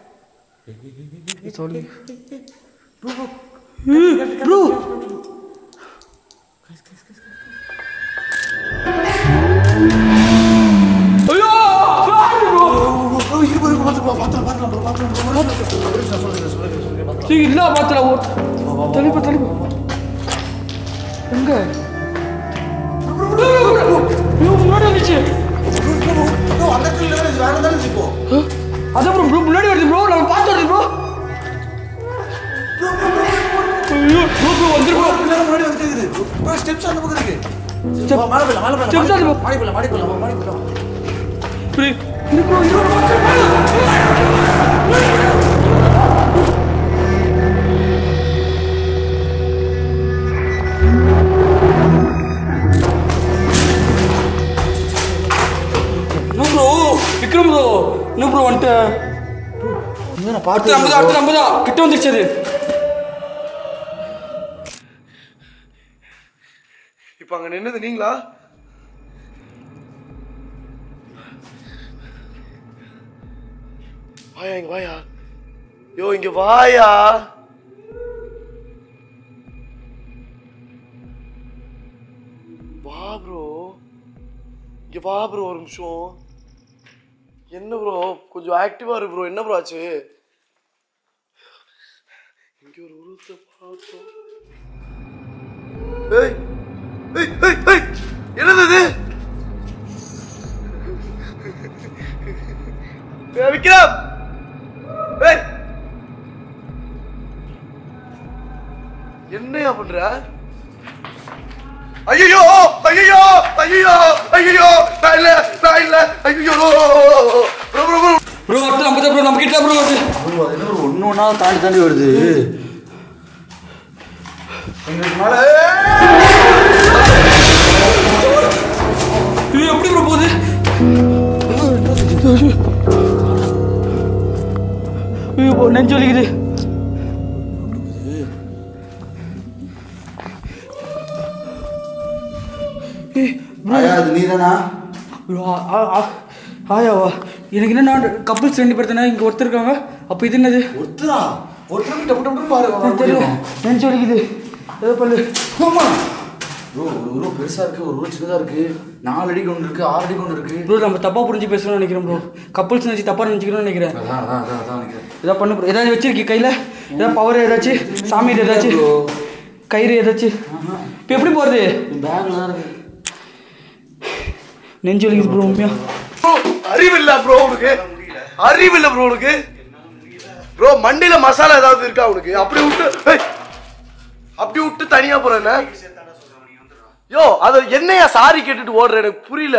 சொல்லு ப்ரோ ஐயோ சரி இல்ல பாத்துல ஓ தெளிப்பா தெளிப்பா எங்க ஐயோ, முன்னாடி வந்துச்சு அதான் ப்ரோ ப்ரோ முன்னாடி வருது ப்ரோ நம்ம பார்த்து வருது ப்ரோ ஐயோ ப்ரோ ப்ரோ வந்துரு ப்ரோ ஸ்டெப்ஸ் அந்த பக்கம் இருக்கு Step- மேலே போயிடலாம் மேலே Steps போயிடலாம் அது போ. மாடி போயிடலாம் மாடி போயிடலாம் மாடி போயிடலாம் ப்ரோ இரு ப்ரோ இரு ப்ரோ என்ன ப்ரோ விக்ரம் ப்ரோ என்ன ப்ரோ வந்துட்டு இங்க நான் அடுத்து பார்த்து ஐம்பதா அடுத்து ஐம்பதா கிட்ட வந்துருச்சு அது இப்போ அங்க நின்னது நீங்களா வாயா இங்க வாயா யோ இங்க வாயா வா ப்ரோ இங்க வா ப்ரோ ஒரு நிமிஷம் என்ன ப்ரோ கொஞ்சம் ஆக்டிவா இரு ப்ரோ என்ன ப்ரோ ஆச்சு இங்க ஒரு உருவத்தை பார்த்தோம் ஏய் ஏய் ஏய் ஏய் என்னது இது ஏய், விக்ரம் ஏய் என்னையா பண்ற ஐயோ ஐயோ ஐயோ ஐயோ நான் இல்ல நான் இல்ல ஐயோ ப்ரோ ப்ரோ ப்ரோ ப்ரோ அடுத்து ஐம்பதா ப்ரோ நம்ம கிட்ட ப்ரோ வருது ப்ரோ அது என்ன ஒன்று ஒன்றா தாண்டி தாண்டி வருது எங்களுக்கு மேலே இது எப்படி ப்ரோ போகுது ஐயோ போ, நெஞ்சு வலிக்குது ஏய், ஆயா அது நீ தானா ஐயோ, ஆ- ஆ- ஆ- ஆயாவா எனக்கு என்ன கப்புள்ஸ் ரெண்டு பேர் தானே இங்கே ஒருத்தர் இருக்காங்க அப்போ இது என்னது ஒருத்தரா ஒருத்தர் டப்பு டப்பு பாரு எனக்கு தெரியல நெஞ்சு வலிக்குது ஏதோ பல்லு ஆமா ப்ரோ ஒரு உருவம் பெருசா இருக்கு ஒரு உருவம் சின்னதா இருக்கு நாலு அடிக்கு ஒன்று இருக்கு ஆறு அடிக்கு ஒன்று இருக்கு ப்ரோ நம்ம தப்பாக புரிஞ்சு பேசணும்னு நினைக்கிறேன் ப்ரோ கப்புள்ஸ் நினச்சி தப்பாக நினச்சிக்கணும்னு நினைக்கிறேன் அதான் அதான் அதான் அதான் நினைக்கிறேன் ஏதாவது பண்ணு ப்ரோ ஏதாச்சும் வச்சிருக்கி கையில் ஏதாவது பவர் ஏதாச்சும் சாமி ஏதாச்சும் கயிறு ஏதாச்சும் இப்போ எப்படி போகிறது பேக்ல தான் இருக்கு நெஞ்சு வலிக்குது ப்ரோ உண்மையா ப்ரோ அறிவில்ல ப்ரோ உனக்கு அறிவில்ல ப்ரோ உனக்கு ப்ரோ மண்டியில மசாலா ஏதாவது இருக்கா உனக்கு அப்படி விட்டு ஏய், அப்படி விட்டு தனியா போறேன்னு யோ அது என்னையா சாரி கேட்டுட்டு ஓடுற எனக்கு புரியல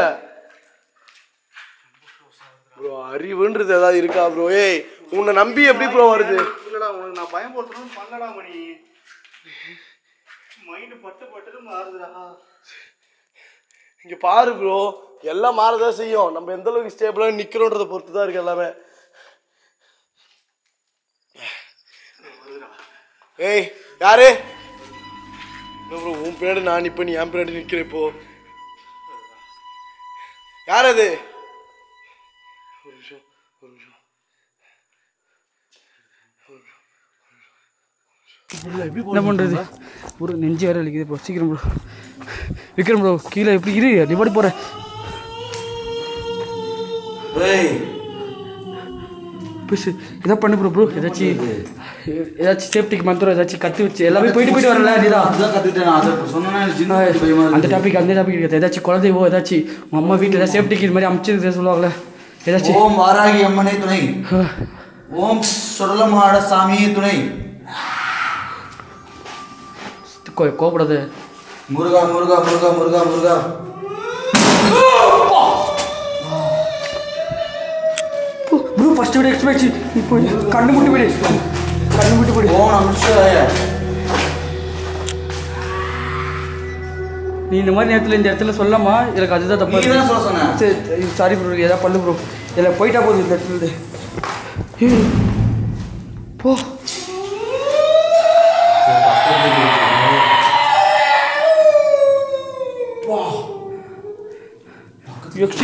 ப்ரோ அறிவுன்றது ஏதாவது இருக்கா ப்ரோ ஏய் உன்னை நம்பி எப்படி ப்ரோ வருது இல்லடா உனக்கு நான் பயன்படுத்தணும்னு பண்ணலடா மணி மைண்டு பட்டு பட்டுன்னு மாறுதுடா இங்க பாரு ப்ரோ எல்லாம் மாறதான் செய்யும் நம்ம எந்த அளவுக்கு ஸ்டேபிளா நிக்கிறோன்றத பொறுத்து தான் இருக்கு எல்லாமே ஏய் யாரு ப்ரோ உன் பின்னாடி நான் இப்ப நீ என் பின்னாடி நிக்கிறேன் இப்போ யார் அது ஒரு நிமிஷம் ஒரு நிமிஷம் என்ன பண்ணுறது ப்ரோ நெஞ்சு வேற வலிக்குது ப்ரோ சீக்கிரம் ப்ரோ விக்ரம் ப்ரோ கீழே எப்படி இரு நீ பாடி போகிறேன் ஏய் ப்ளீஸ் இதை பண்ணு ப்ரோ ப்ரோ ஏதாச்சும் ஏதாச்சும் சேஃப்டிக்கு மந்திரம் ஏதாச்சும் கற்று வச்சு எல்லாமே போயிட்டு போயிட்டு வரல நீதான் அதுதான் கத்துக்கிட்டேன் நான் அதை சொன்னா சின்ன பயமா அந்த இருக்கு டாபிக் அந்த டாபிக் இருக்காது ஏதாச்சும் குழந்தைவோ ஏதாச்சும் உங்கள் அம்மா வீட்டில் ஏதாச்சும் சேஃப்டிக்கு இது மாதிரி அமைச்சிருக்கு சொல்லுவாங்கல்ல ஏதாச்சும் ஓம் வாராகி அம்மனே துணை ஓம் சுடலமாட சாமியே துணை கோ- கோபப்படாத முருகா முருகா முருகா முருகா முருகா ப்ரோ ஃபர்ஸ்ட் விட எக்ஸ்பெக்ட் இப்போ கண்ணு முட்டி விடு கண்ணு முட்டி விடு ஓம் நமச்சிவாய நீ இந்த மாதிரி நேரத்தில் இந்த இடத்துல சொல்லாமா எனக்கு அதுதான் தப்பா நீ தான் சொல்ல சொன்ன. சரி சாரி ப்ரோ ஏதாவது பண்ணு ப்ரோ இதில் போயிட்டா போதும் இந்த இடத்துல இருந்து. ஏய், போ எக்ஸ்ட்ரீம்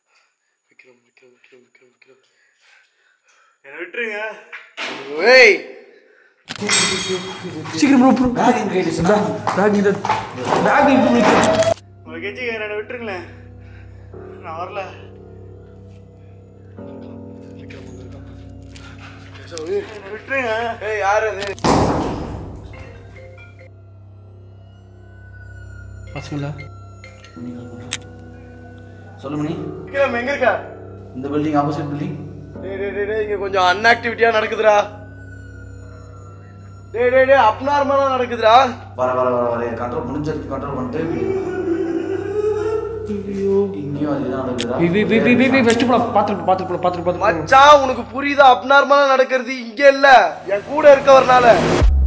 என்னை விட்டுருங்க ஏய் சீக்கிரம் ப்ரோ ப்ரோ பேக் பேக் இது பேக் இருக்கு உங்களை கெஞ்சிங்க என்னை விட்டுருங்களேன் நான் வரல என்னை விட்டுருங்க ஏய் யார் அது பசங்களா சொல்லு மணி விக்ரம் எங்க இருக்கா இந்த பில்டிங் ஆப்போசிட் பில்டிங் டேய் டேய் டேய், டேய் இங்க கொஞ்சம் அன்ஆக்டிவிட்டியா நடக்குதுடா டேய் டேய் டேய் அப்நார்மலா நடக்குதுடா வர வர வர வர கண்ட்ரோல் முடிஞ்சிருக்கு கண்ட்ரோல் பண்ணிட்டு இங்கேயும் அதுதான் நடக்குதா வி வி வி வி வி வி வெஸ்ட் போல பாத்துட்டு பாத்துட்டு போல பாத்துட்டு பாத்துட்டு மச்சான் உனக்கு புரியுதா அப்நார்மலா நடக்கிறது இங்க இல்ல என் கூட இருக்கவர்னால